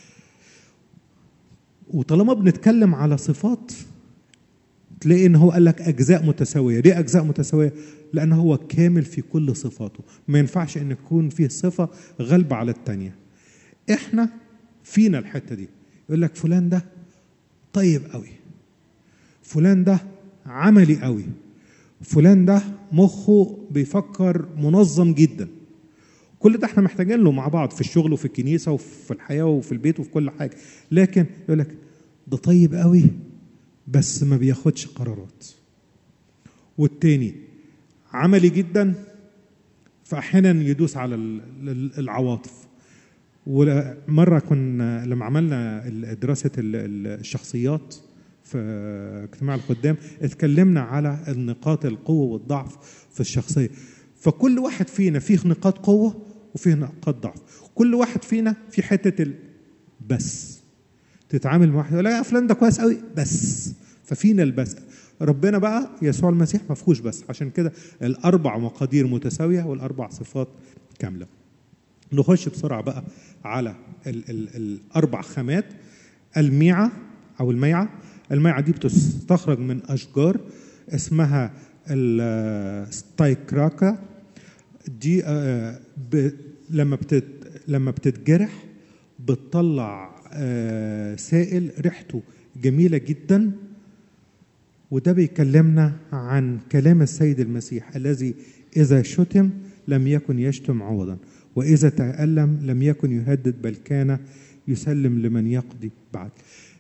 وطالما بنتكلم على صفات تلاقي ان هو قال لك اجزاء متساويه ليه اجزاء متساويه لان هو كامل في كل صفاته ما ينفعش ان يكون فيه صفه غالبه على الثانيه احنا فينا الحته دي يقول لك فلان ده طيب قوي فلان ده عملي قوي فلان ده مخه بيفكر منظم جدا كل ده احنا محتاجين له مع بعض في الشغل وفي الكنيسه وفي الحياه وفي البيت وفي كل حاجه لكن يقول لك ده طيب قوي بس ما بياخدش قرارات والتاني عملي جدا فاحيانا يدوس على ال- ال- العواطف ومره كنا لما عملنا ال- دراسه ال- ال- الشخصيات في اجتماع الخدام اتكلمنا على النقاط القوه والضعف في الشخصيه فكل واحد فينا فيه نقاط قوه وفيه نقاط ضعف كل واحد فينا في حته ال... بس تتعامل مع واحد يقول لك يا فلان ده كويس قوي بس ففينا البس ربنا بقى يسوع المسيح ما فيهوش بس عشان كده الاربع مقادير متساويه والاربع صفات كامله نخش بسرعه بقى على ال ال الاربع خامات الميعه او الميعه الميعه دي بتستخرج من اشجار اسمها الستايكراكا دي آه، ب... لما بتت... لما بتتجرح بتطلع آه، سائل ريحته جميله جدا وده بيكلمنا عن كلام السيد المسيح الذي اذا شتم لم يكن يشتم عوضا واذا تالم لم يكن يهدد بل كان يسلم لمن يقضي بعد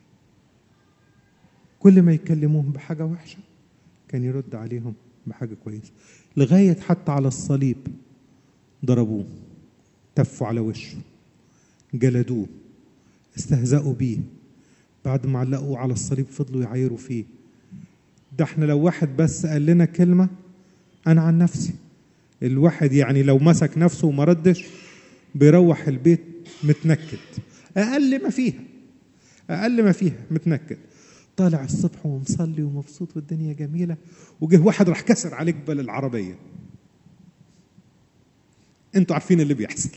كل ما يكلموهم بحاجه وحشه كان يرد عليهم بحاجه كويسه لغايه حتى على الصليب ضربوه تفوا على وشه جلدوه استهزأوا بيه بعد ما علقوه على الصليب فضلوا يعايروا فيه ده احنا لو واحد بس قال لنا كلمة أنا عن نفسي الواحد يعني لو مسك نفسه وما ردش بيروح البيت متنكد أقل ما فيها أقل ما فيها متنكد طالع الصبح ومصلي ومبسوط والدنيا جميلة وجه واحد راح كسر عليك بال العربية انتوا عارفين اللي بيحصل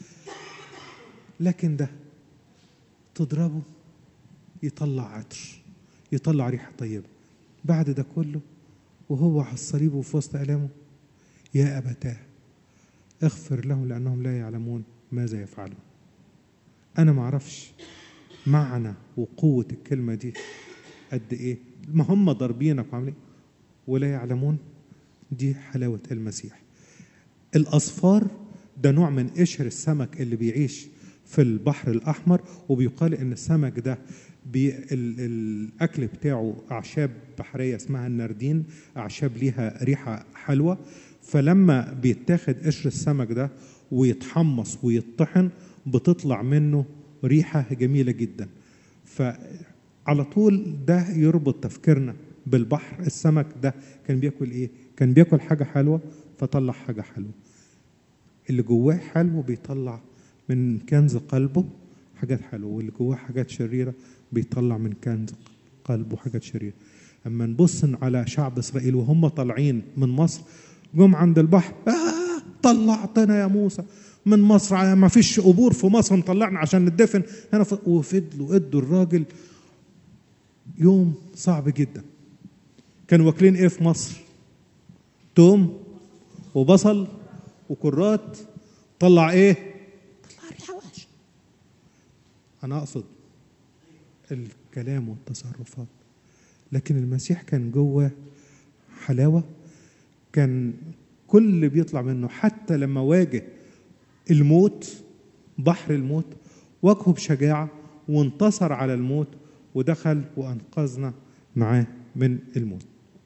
لكن ده تضربه يطلع عطر يطلع ريحة طيبة بعد ده كله وهو على الصليب وفي وسط آلامه يا أبتاه اغفر لهم لأنهم لا يعلمون ماذا يفعلون أنا ما أعرفش معنى وقوة الكلمة دي قد إيه ما هم ضاربينك وعاملين ولا يعلمون دي حلاوة المسيح الأصفار ده نوع من قشر السمك اللي بيعيش في البحر الأحمر وبيقال إن السمك ده بي ال الأكل بتاعه أعشاب بحرية اسمها النردين أعشاب ليها ريحة حلوة فلما بيتاخد قشر السمك ده ويتحمص ويطحن بتطلع منه ريحة جميلة جدا فعلى طول ده يربط تفكيرنا بالبحر السمك ده كان بياكل ايه كان بياكل حاجة حلوة فطلع حاجة حلوة اللي جواه حلو بيطلع من كنز قلبه حاجات حلوة واللي جواه حاجات شريرة بيطلع من كنز قلبه حاجات شريرة أما نبص على شعب إسرائيل وهم طالعين من مصر جم عند البحر آه طلعتنا يا موسى من مصر ما فيش قبور في مصر مطلعنا عشان ندفن هنا ف... وفضلوا ادوا الراجل يوم صعب جدا كانوا واكلين ايه في مصر توم وبصل وكرات طلع ايه طلع ريحه وحشه انا اقصد الكلام والتصرفات لكن المسيح كان جوه حلاوه كان كل اللي بيطلع منه حتى لما واجه الموت بحر الموت واجهه بشجاعه وانتصر على الموت ودخل وانقذنا معاه من الموت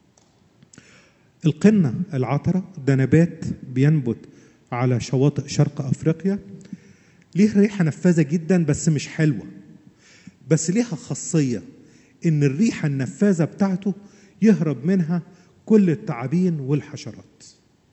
القنة العطرة ده نبات بينبت على شواطئ شرق أفريقيا ليه ريحة نفاذة جدا بس مش حلوة بس ليها خاصية إن الريحة النفاذة بتاعته يهرب منها كل التعابين والحشرات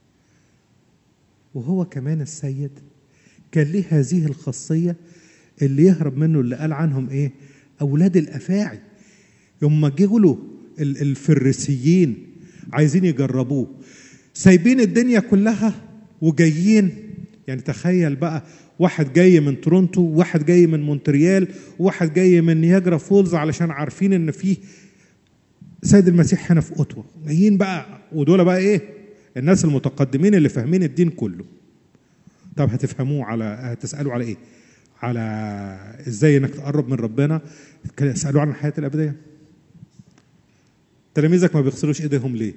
وهو كمان السيد كان ليه هذه الخاصية اللي يهرب منه اللي قال عنهم إيه أولاد الأفاعي يوم جه له الفريسيين عايزين يجربوه سايبين الدنيا كلها وجايين يعني تخيل بقى واحد جاي من تورونتو واحد جاي من مونتريال واحد جاي من نياجرا فولز علشان عارفين ان فيه سيد المسيح هنا في اوتوا جايين بقى ودول بقى ايه الناس المتقدمين اللي فاهمين الدين كله طب هتفهموه على هتسالوا على ايه على ازاي انك تقرب من ربنا اسالوا عن الحياه الابديه تلاميذك ما بيغسلوش ايديهم ليه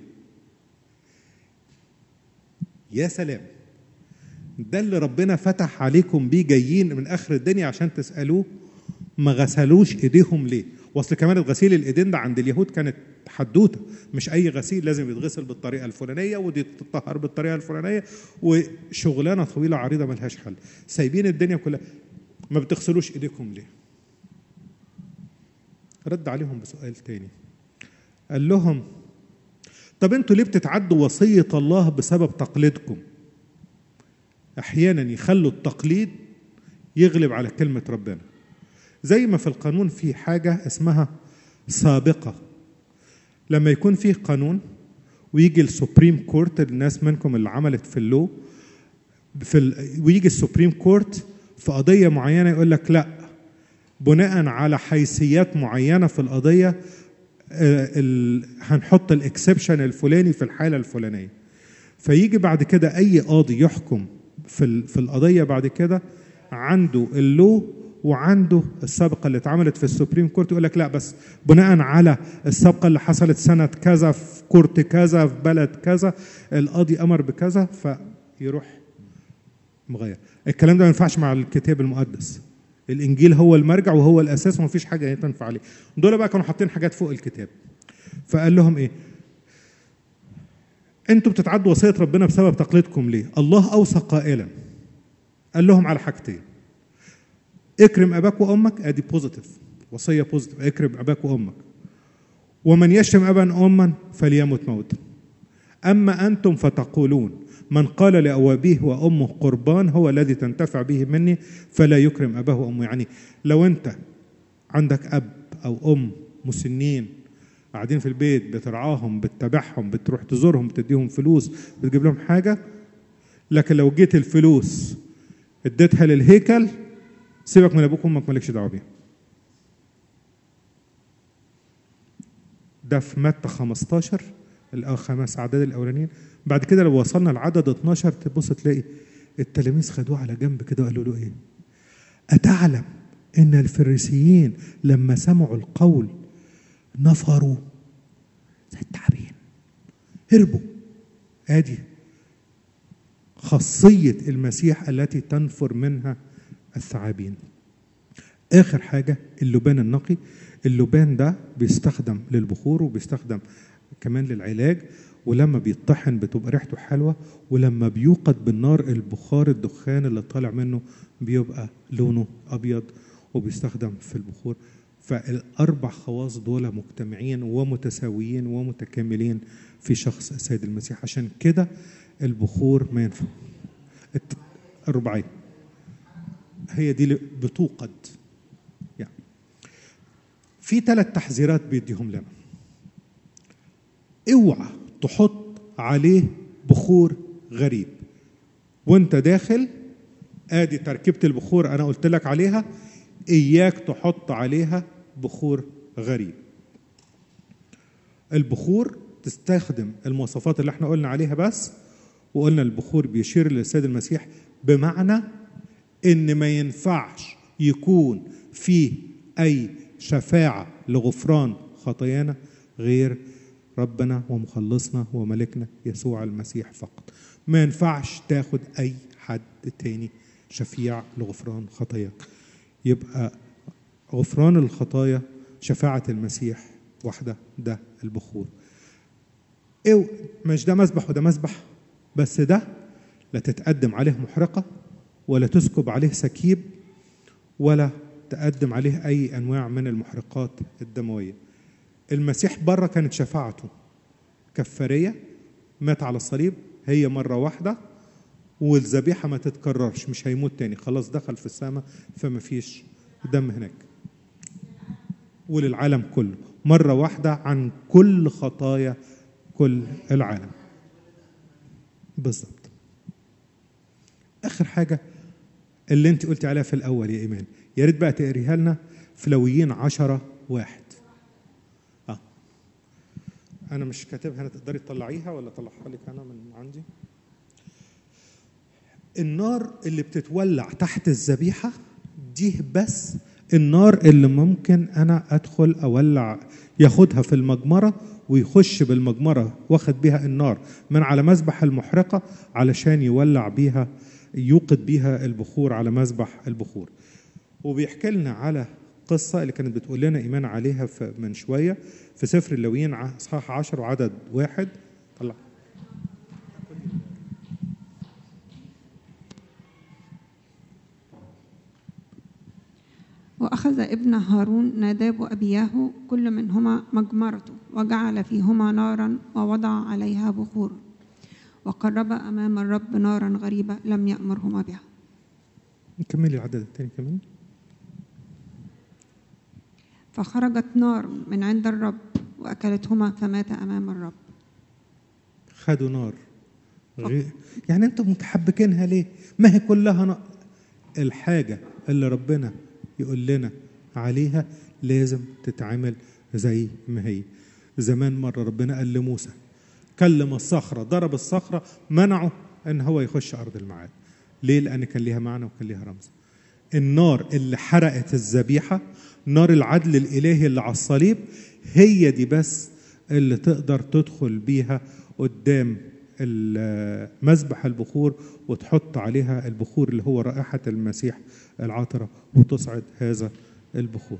يا سلام ده اللي ربنا فتح عليكم بيه جايين من اخر الدنيا عشان تسالوه ما غسلوش ايديهم ليه واصل كمان غسيل الايدين ده عند اليهود كانت حدوته مش اي غسيل لازم يتغسل بالطريقه الفلانيه ودي تطهر بالطريقه الفلانيه وشغلانه طويله عريضه ملهاش حل سايبين الدنيا كلها ما بتغسلوش ايديكم ليه رد عليهم بسؤال تاني قال لهم طب انتوا ليه بتتعدوا وصيه الله بسبب تقليدكم احيانا يخلوا التقليد يغلب على كلمه ربنا زي ما في القانون في حاجه اسمها سابقه لما يكون فيه قانون ويجي السوبريم كورت الناس منكم اللي عملت في اللو في ال... ويجي السوبريم كورت في قضيه معينه يقول لك لا بناء على حيثيات معينه في القضيه ال... هنحط الاكسبشن الفلاني في الحاله الفلانيه فيجي بعد كده اي قاضي يحكم في ال... في القضيه بعد كده عنده اللو وعنده السابقه اللي اتعملت في السوبريم كورت يقول لك لا بس بناء على السابقه اللي حصلت سنه كذا في كورت كذا في بلد كذا القاضي امر بكذا فيروح مغير الكلام ده ما ينفعش مع الكتاب المقدس الانجيل هو المرجع وهو الاساس وما فيش حاجه تنفع عليه دول بقى كانوا حاطين حاجات فوق الكتاب فقال لهم ايه انتوا بتتعدوا وصيه ربنا بسبب تقليدكم ليه الله اوصى قائلا قال لهم على حاجتين اكرم اباك وامك ادي بوزيتيف وصيه بوزيتيف اكرم اباك وامك ومن يشتم ابا اما فليمت موتا اما انتم فتقولون من قال لأوابيه وأمه قربان هو الذي تنتفع به مني فلا يكرم أباه وأمه يعني لو أنت عندك أب أو أم مسنين قاعدين في البيت بترعاهم بتتابعهم بتروح تزورهم بتديهم فلوس بتجيب لهم حاجة لكن لو جيت الفلوس اديتها للهيكل سيبك من ابوك وامك مالكش دعوه بيها ده في متى 15 الخمس اعداد الاولانيين بعد كده لو وصلنا لعدد 12 تبص تلاقي التلاميذ خدوه على جنب كده وقالوا له ايه اتعلم ان الفريسيين لما سمعوا القول نفروا زي التعابين هربوا ادي خاصيه المسيح التي تنفر منها الثعابين اخر حاجه اللبان النقي اللبان ده بيستخدم للبخور وبيستخدم كمان للعلاج ولما بيطحن بتبقى ريحته حلوه ولما بيوقد بالنار البخار الدخان اللي طالع منه بيبقى لونه ابيض وبيستخدم في البخور فالاربع خواص دول مجتمعين ومتساويين ومتكاملين في شخص السيد المسيح عشان كده البخور ما ينفع الرباعيه هي دي اللي بتوقد يعني في ثلاث تحذيرات بيديهم لنا اوعى تحط عليه بخور غريب وانت داخل ادي تركيبه البخور انا قلت لك عليها اياك تحط عليها بخور غريب البخور تستخدم المواصفات اللي احنا قلنا عليها بس وقلنا البخور بيشير للسيد المسيح بمعنى ان ما ينفعش يكون فيه اي شفاعه لغفران خطايانا غير ربنا ومخلصنا وملكنا يسوع المسيح فقط ما ينفعش تاخد اي حد تاني شفيع لغفران خطاياك يبقى غفران الخطايا شفاعة المسيح واحدة ده البخور إيه مش ده مسبح وده مسبح بس ده لا تتقدم عليه محرقة ولا تسكب عليه سكيب ولا تقدم عليه أي أنواع من المحرقات الدموية المسيح بره كانت شفاعته كفارية مات على الصليب هي مرة واحدة والذبيحة ما تتكررش مش هيموت تاني خلاص دخل في السماء فما فيش دم هناك وللعالم كله مرة واحدة عن كل خطايا كل العالم بالظبط آخر حاجة اللي انت قلتي عليها في الأول يا إيمان يا ريت بقى تقريها لنا في لويين عشرة واحد آه. أنا مش كاتبها أنا تقدري تطلعيها ولا أطلعها لك أنا من عندي النار اللي بتتولع تحت الذبيحة دي بس النار اللي ممكن أنا أدخل أولع ياخدها في المجمرة ويخش بالمجمرة واخد بيها النار من على مذبح المحرقة علشان يولع بيها يوقد بيها البخور على مذبح البخور وبيحكي لنا على قصة اللي كانت بتقول لنا إيمان عليها من شوية في سفر اللويين إصحاح 10 وعدد واحد طلع وأخذ ابن هارون ناداب وأبياه كل منهما مجمرته وجعل فيهما نارا ووضع عليها بخورا وقرب أمام الرب نارا غريبة لم يأمرهما بها كملي العدد الثاني كمان فخرجت نار من عند الرب وأكلتهما فمات أمام الرب خدوا نار غير يعني انتم متحبكينها ليه ما هي كلها نار الحاجة اللي ربنا يقول لنا عليها لازم تتعمل زي ما هي زمان مرة ربنا قال لموسى كلم الصخرة ضرب الصخرة منعه ان هو يخش ارض الميعاد ليه لان كان ليها معنى وكان ليها رمز النار اللي حرقت الذبيحة نار العدل الإلهي اللي على الصليب هي دي بس اللي تقدر تدخل بيها قدام مذبح البخور وتحط عليها البخور اللي هو رائحة المسيح العطرة وتصعد هذا البخور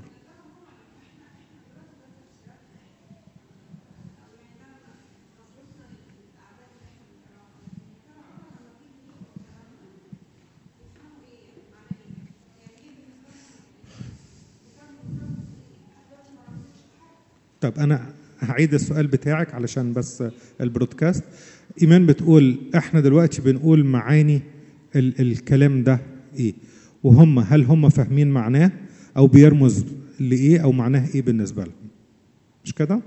طب أنا هعيد السؤال بتاعك علشان بس البرودكاست ايمان بتقول احنا دلوقتي بنقول معاني ال الكلام ده ايه وهم هل هم فاهمين معناه او بيرمز لايه او معناه ايه بالنسبه لهم مش كده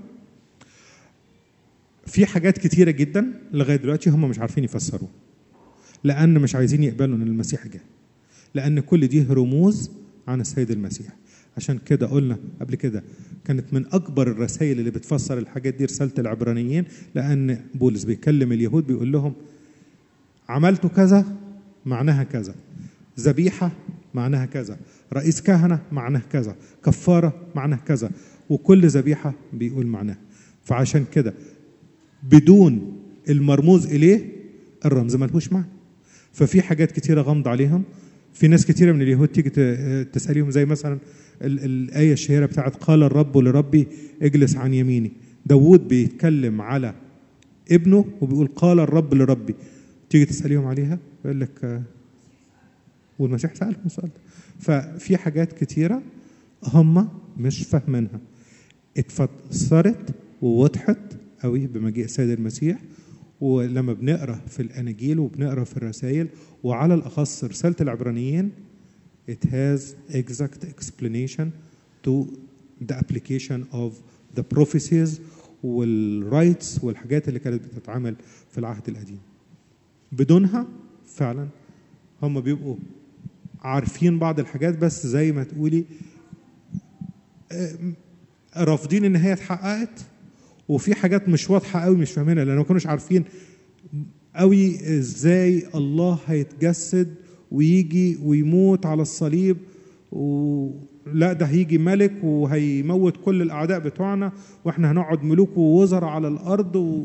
في حاجات كتيره جدا لغايه دلوقتي هم مش عارفين يفسروها لان مش عايزين يقبلوا ان المسيح جه لان كل دي رموز عن السيد المسيح عشان كده قلنا قبل كده كانت من اكبر الرسائل اللي بتفسر الحاجات دي رساله العبرانيين لان بولس بيكلم اليهود بيقول لهم عملتوا كذا معناها كذا ذبيحه معناها كذا رئيس كهنه معناها كذا كفاره معناها كذا وكل ذبيحه بيقول معناها فعشان كده بدون المرموز اليه الرمز ملهوش معنى ففي حاجات كتيره غمض عليهم في ناس كتيره من اليهود تيجي تساليهم زي مثلا الآية الشهيرة بتاعت قال الرب لربي اجلس عن يميني داوود بيتكلم على ابنه وبيقول قال الرب لربي تيجي تسأليهم عليها يقول لك والمسيح سألهم السؤال ده ففي حاجات كتيرة هم مش فاهمينها اتفسرت ووضحت قوي بمجيء السيد المسيح ولما بنقرا في الاناجيل وبنقرا في الرسائل وعلى الاخص رساله العبرانيين it has exact explanation to the application of the prophecies والرايتس والحاجات اللي كانت بتتعمل في العهد القديم بدونها فعلا هم بيبقوا عارفين بعض الحاجات بس زي ما تقولي رافضين ان هي اتحققت وفي حاجات مش واضحه قوي مش فاهمينها لان ما كانوش عارفين قوي ازاي الله هيتجسد ويجي ويموت على الصليب و لا ده هيجي ملك وهيموت كل الاعداء بتوعنا واحنا هنقعد ملوك ووزراء على الارض و...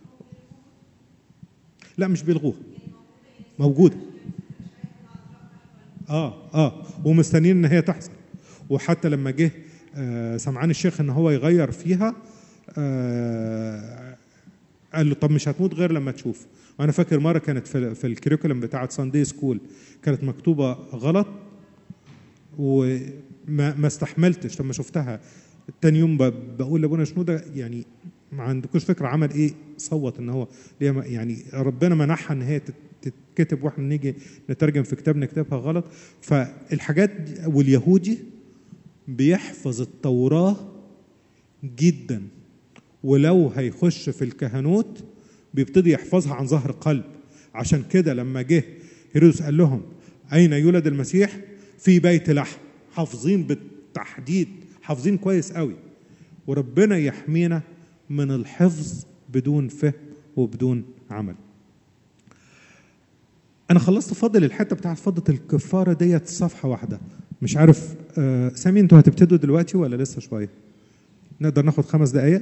لا مش بيلغوها موجوده اه اه ومستنيين ان هي تحصل وحتى لما جه آه سمعان الشيخ ان هو يغير فيها آه قال له طب مش هتموت غير لما تشوف وانا فاكر مره كانت في, في الكريكولم بتاعه ساندي سكول كانت مكتوبه غلط وما ما استحملتش لما شفتها تاني يوم ب- بقول لابونا شنودة يعني ما عندكوش فكره عمل ايه صوت ان هو ليه ما- يعني ربنا منحها ان هي تت- تتكتب واحنا نيجي نترجم في كتاب نكتبها غلط فالحاجات دي- واليهودي بيحفظ التوراه جدا ولو هيخش في الكهنوت بيبتدي يحفظها عن ظهر قلب عشان كده لما جه هيرودس قال لهم اين يولد المسيح في بيت لحم حافظين بالتحديد حافظين كويس قوي وربنا يحمينا من الحفظ بدون فهم وبدون عمل انا خلصت فاضل الحته بتاعت فضه الكفاره ديت صفحه واحده مش عارف آه سامي انتوا هتبتدوا دلوقتي ولا لسه شويه نقدر ناخد خمس دقائق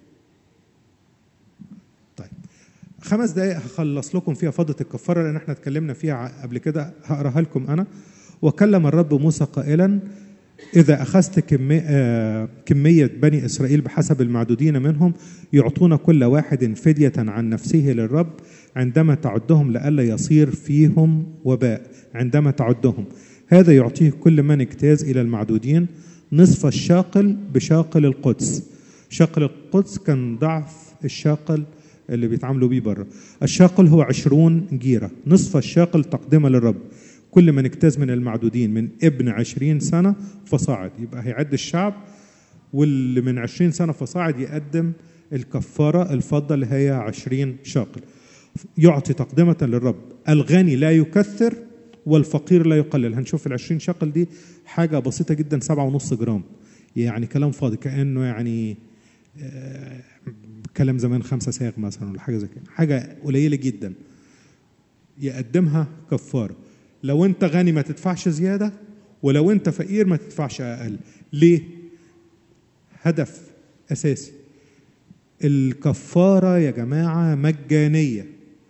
طيب خمس دقائق هخلص لكم فيها فضة الكفارة لأن احنا اتكلمنا فيها ع- قبل كده هقراها لكم أنا وكلم الرب موسى قائلا إذا أخذت كمي- آه، كمية بني إسرائيل بحسب المعدودين منهم يعطون كل واحد فدية عن نفسه للرب عندما تعدهم لئلا يصير فيهم وباء عندما تعدهم هذا يعطيه كل من اجتاز إلى المعدودين نصف الشاقل بشاقل القدس شاقل القدس كان ضعف الشاقل اللي بيتعاملوا بيه بره الشاقل هو عشرون جيرة نصف الشاقل تقدمة للرب كل من اجتاز من المعدودين من ابن عشرين سنة فصاعد يبقى هيعد الشعب واللي من عشرين سنة فصاعد يقدم الكفارة الفضة اللي هي عشرين شاقل يعطي تقدمة للرب الغني لا يكثر والفقير لا يقلل هنشوف العشرين شاقل دي حاجة بسيطة جدا سبعة ونص جرام يعني كلام فاضي كأنه يعني آه، كلام زمان خمسة ساغ مثلا ولا حاجة زي كده حاجة قليلة جدا يقدمها كفارة لو انت غني ما تدفعش زيادة ولو انت فقير ما تدفعش أقل ليه؟ هدف أساسي الكفارة يا جماعة مجانية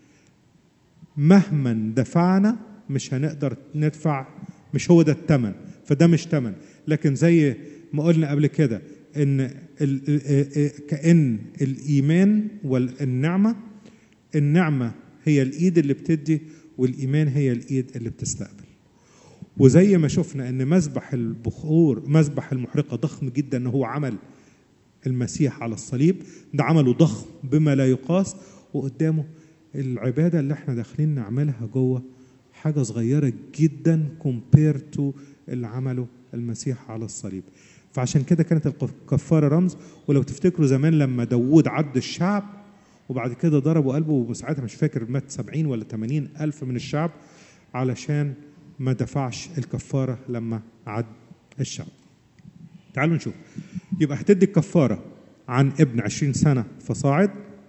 مهما دفعنا مش هنقدر ندفع مش هو ده الثمن فده مش ثمن لكن زي ما قلنا قبل كده ان ال- ال- كأن الإيمان والنعمة النعمة هي الإيد اللي بتدي والإيمان هي الإيد اللي بتستقبل وزي ما شفنا ان مذبح البخور مذبح المحرقة ضخم جدا ان هو عمل المسيح على الصليب ده عمله ضخم بما لا يقاس وقدامه العبادة اللي احنا داخلين نعملها جوه حاجة صغيرة جدا كومبير تو اللي عمله المسيح على الصليب فعشان كده كانت الكفارة رمز ولو تفتكروا زمان لما داوود عد الشعب وبعد كده ضربوا قلبه وساعتها مش فاكر مات 70 ولا 80 ألف من الشعب علشان ما دفعش الكفارة لما عد الشعب تعالوا نشوف يبقى هتدي الكفارة عن ابن عشرين سنة فصاعد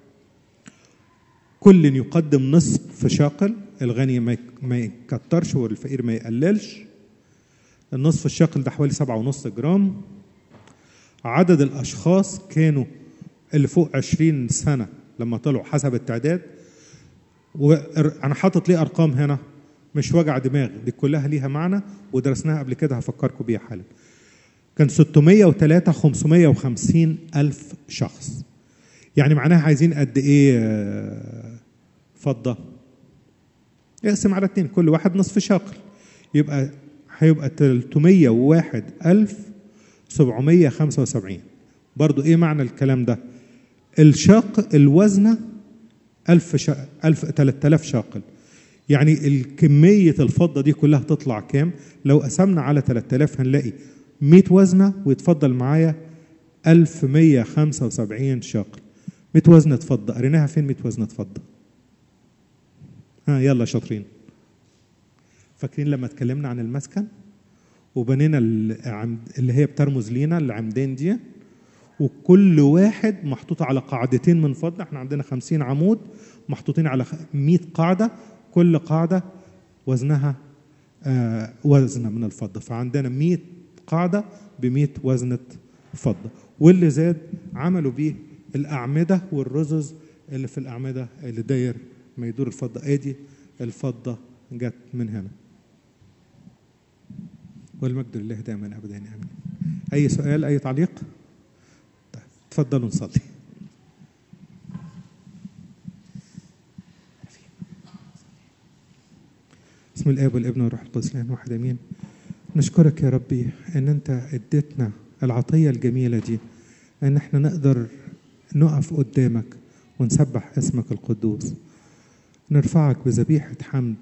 كل يقدم نصف شاقل الغني ما يك- ما يكترش والفقير ما يقللش النصف الشاقل ده حوالي سبعة ونص جرام عدد الأشخاص كانوا اللي فوق عشرين سنة لما طلعوا حسب التعداد وأنا حاطط ليه أرقام هنا مش وجع دماغ دي كلها ليها معنى ودرسناها قبل كده هفكركم بيها حالا كان 603 550 ألف شخص يعني معناها عايزين قد إيه آه، فضة اقسم على اتنين كل واحد نصف شاقل يبقى هيبقى 301 ألف 775 برضو ايه معنى الكلام ده الشاق الوزنة ألف شا... ألف 3000 شاقل يعني الكمية الفضة دي كلها تطلع كام لو قسمنا على 3000 هنلاقي 100 وزنة ويتفضل معايا 1175 شاقل 100 وزنة فضة قريناها فين 100 وزنة فضة ها يلا شاطرين فاكرين لما اتكلمنا عن المسكن وبنينا العمد اللي هي بترمز لينا العمدان دي وكل واحد محطوط على قاعدتين من فضة احنا عندنا خمسين عمود محطوطين على خ- مئة قاعدة كل قاعدة وزنها آه، وزنة من الفضة فعندنا مئة قاعدة بمئة وزنة فضة واللي زاد عملوا بيه الأعمدة والرزز اللي في الأعمدة اللي داير ما يدور الفضة ادي الفضة جت من هنا والمجد لله دائما ابدا امين اي سؤال اي تعليق طيب تفضلوا نصلي بسم الاب والابن والروح القدس الان واحد امين نشكرك يا ربي ان انت اديتنا العطيه الجميله دي ان احنا نقدر نقف قدامك ونسبح اسمك القدوس نرفعك بذبيحه حمد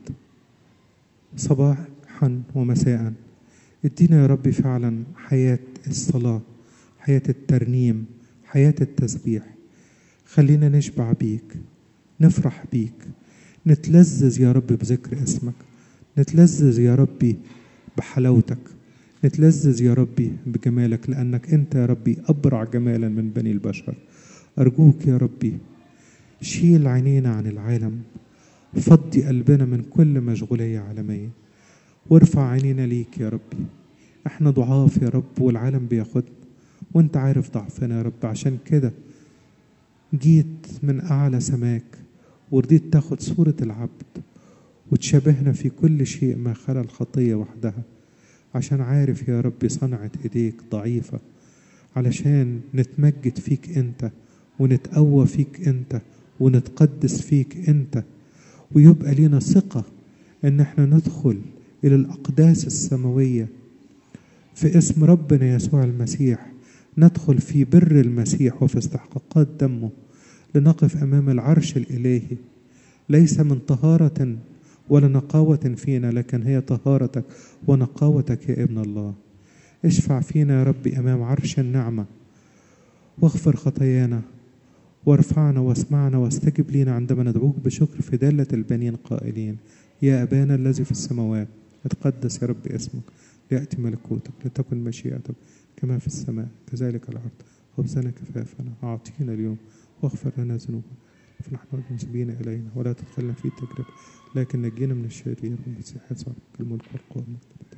صباحا ومساء ادينا يا ربي فعلا حياه الصلاه حياه الترنيم حياه التسبيح خلينا نشبع بيك نفرح بيك نتلذذ يا رب بذكر اسمك نتلذذ يا ربي بحلاوتك نتلذذ يا ربي بجمالك لأنك أنت يا ربي أبرع جمالا من بني البشر أرجوك يا ربي شيل عينينا عن العالم فضي قلبنا من كل مشغولية عالمية وارفع عينينا ليك يا ربي احنا ضعاف يا رب والعالم بياخدنا وانت عارف ضعفنا يا رب عشان كده جيت من أعلى سماك ورضيت تاخد صورة العبد وتشابهنا في كل شيء ما خلا الخطية وحدها عشان عارف يا ربي صنعة إيديك ضعيفة علشان نتمجد فيك أنت ونتقوى فيك أنت ونتقدس فيك أنت ويبقى لنا ثقة إن احنا ندخل إلى الأقداس السماوية في اسم ربنا يسوع المسيح ندخل في بر المسيح وفي استحقاقات دمه لنقف امام العرش الالهي ليس من طهاره ولا نقاوه فينا لكن هي طهارتك ونقاوتك يا ابن الله اشفع فينا يا ربي امام عرش النعمه واغفر خطايانا وارفعنا واسمعنا واستجب لينا عندما ندعوك بشكر في دالة البنين قائلين يا أبانا الذي في السماوات اتقدس يا رب اسمك ليأتي ملكوتك لتكن مشيئتك كما في السماء كذلك على الأرض خبزنا كفافنا أعطينا اليوم واغفر لنا ذنوبنا فنحن المنسبين إلينا ولا تدخلنا في تجربة لكن نجينا من الشرير والمسيح يسوع الملك والقوة والمجد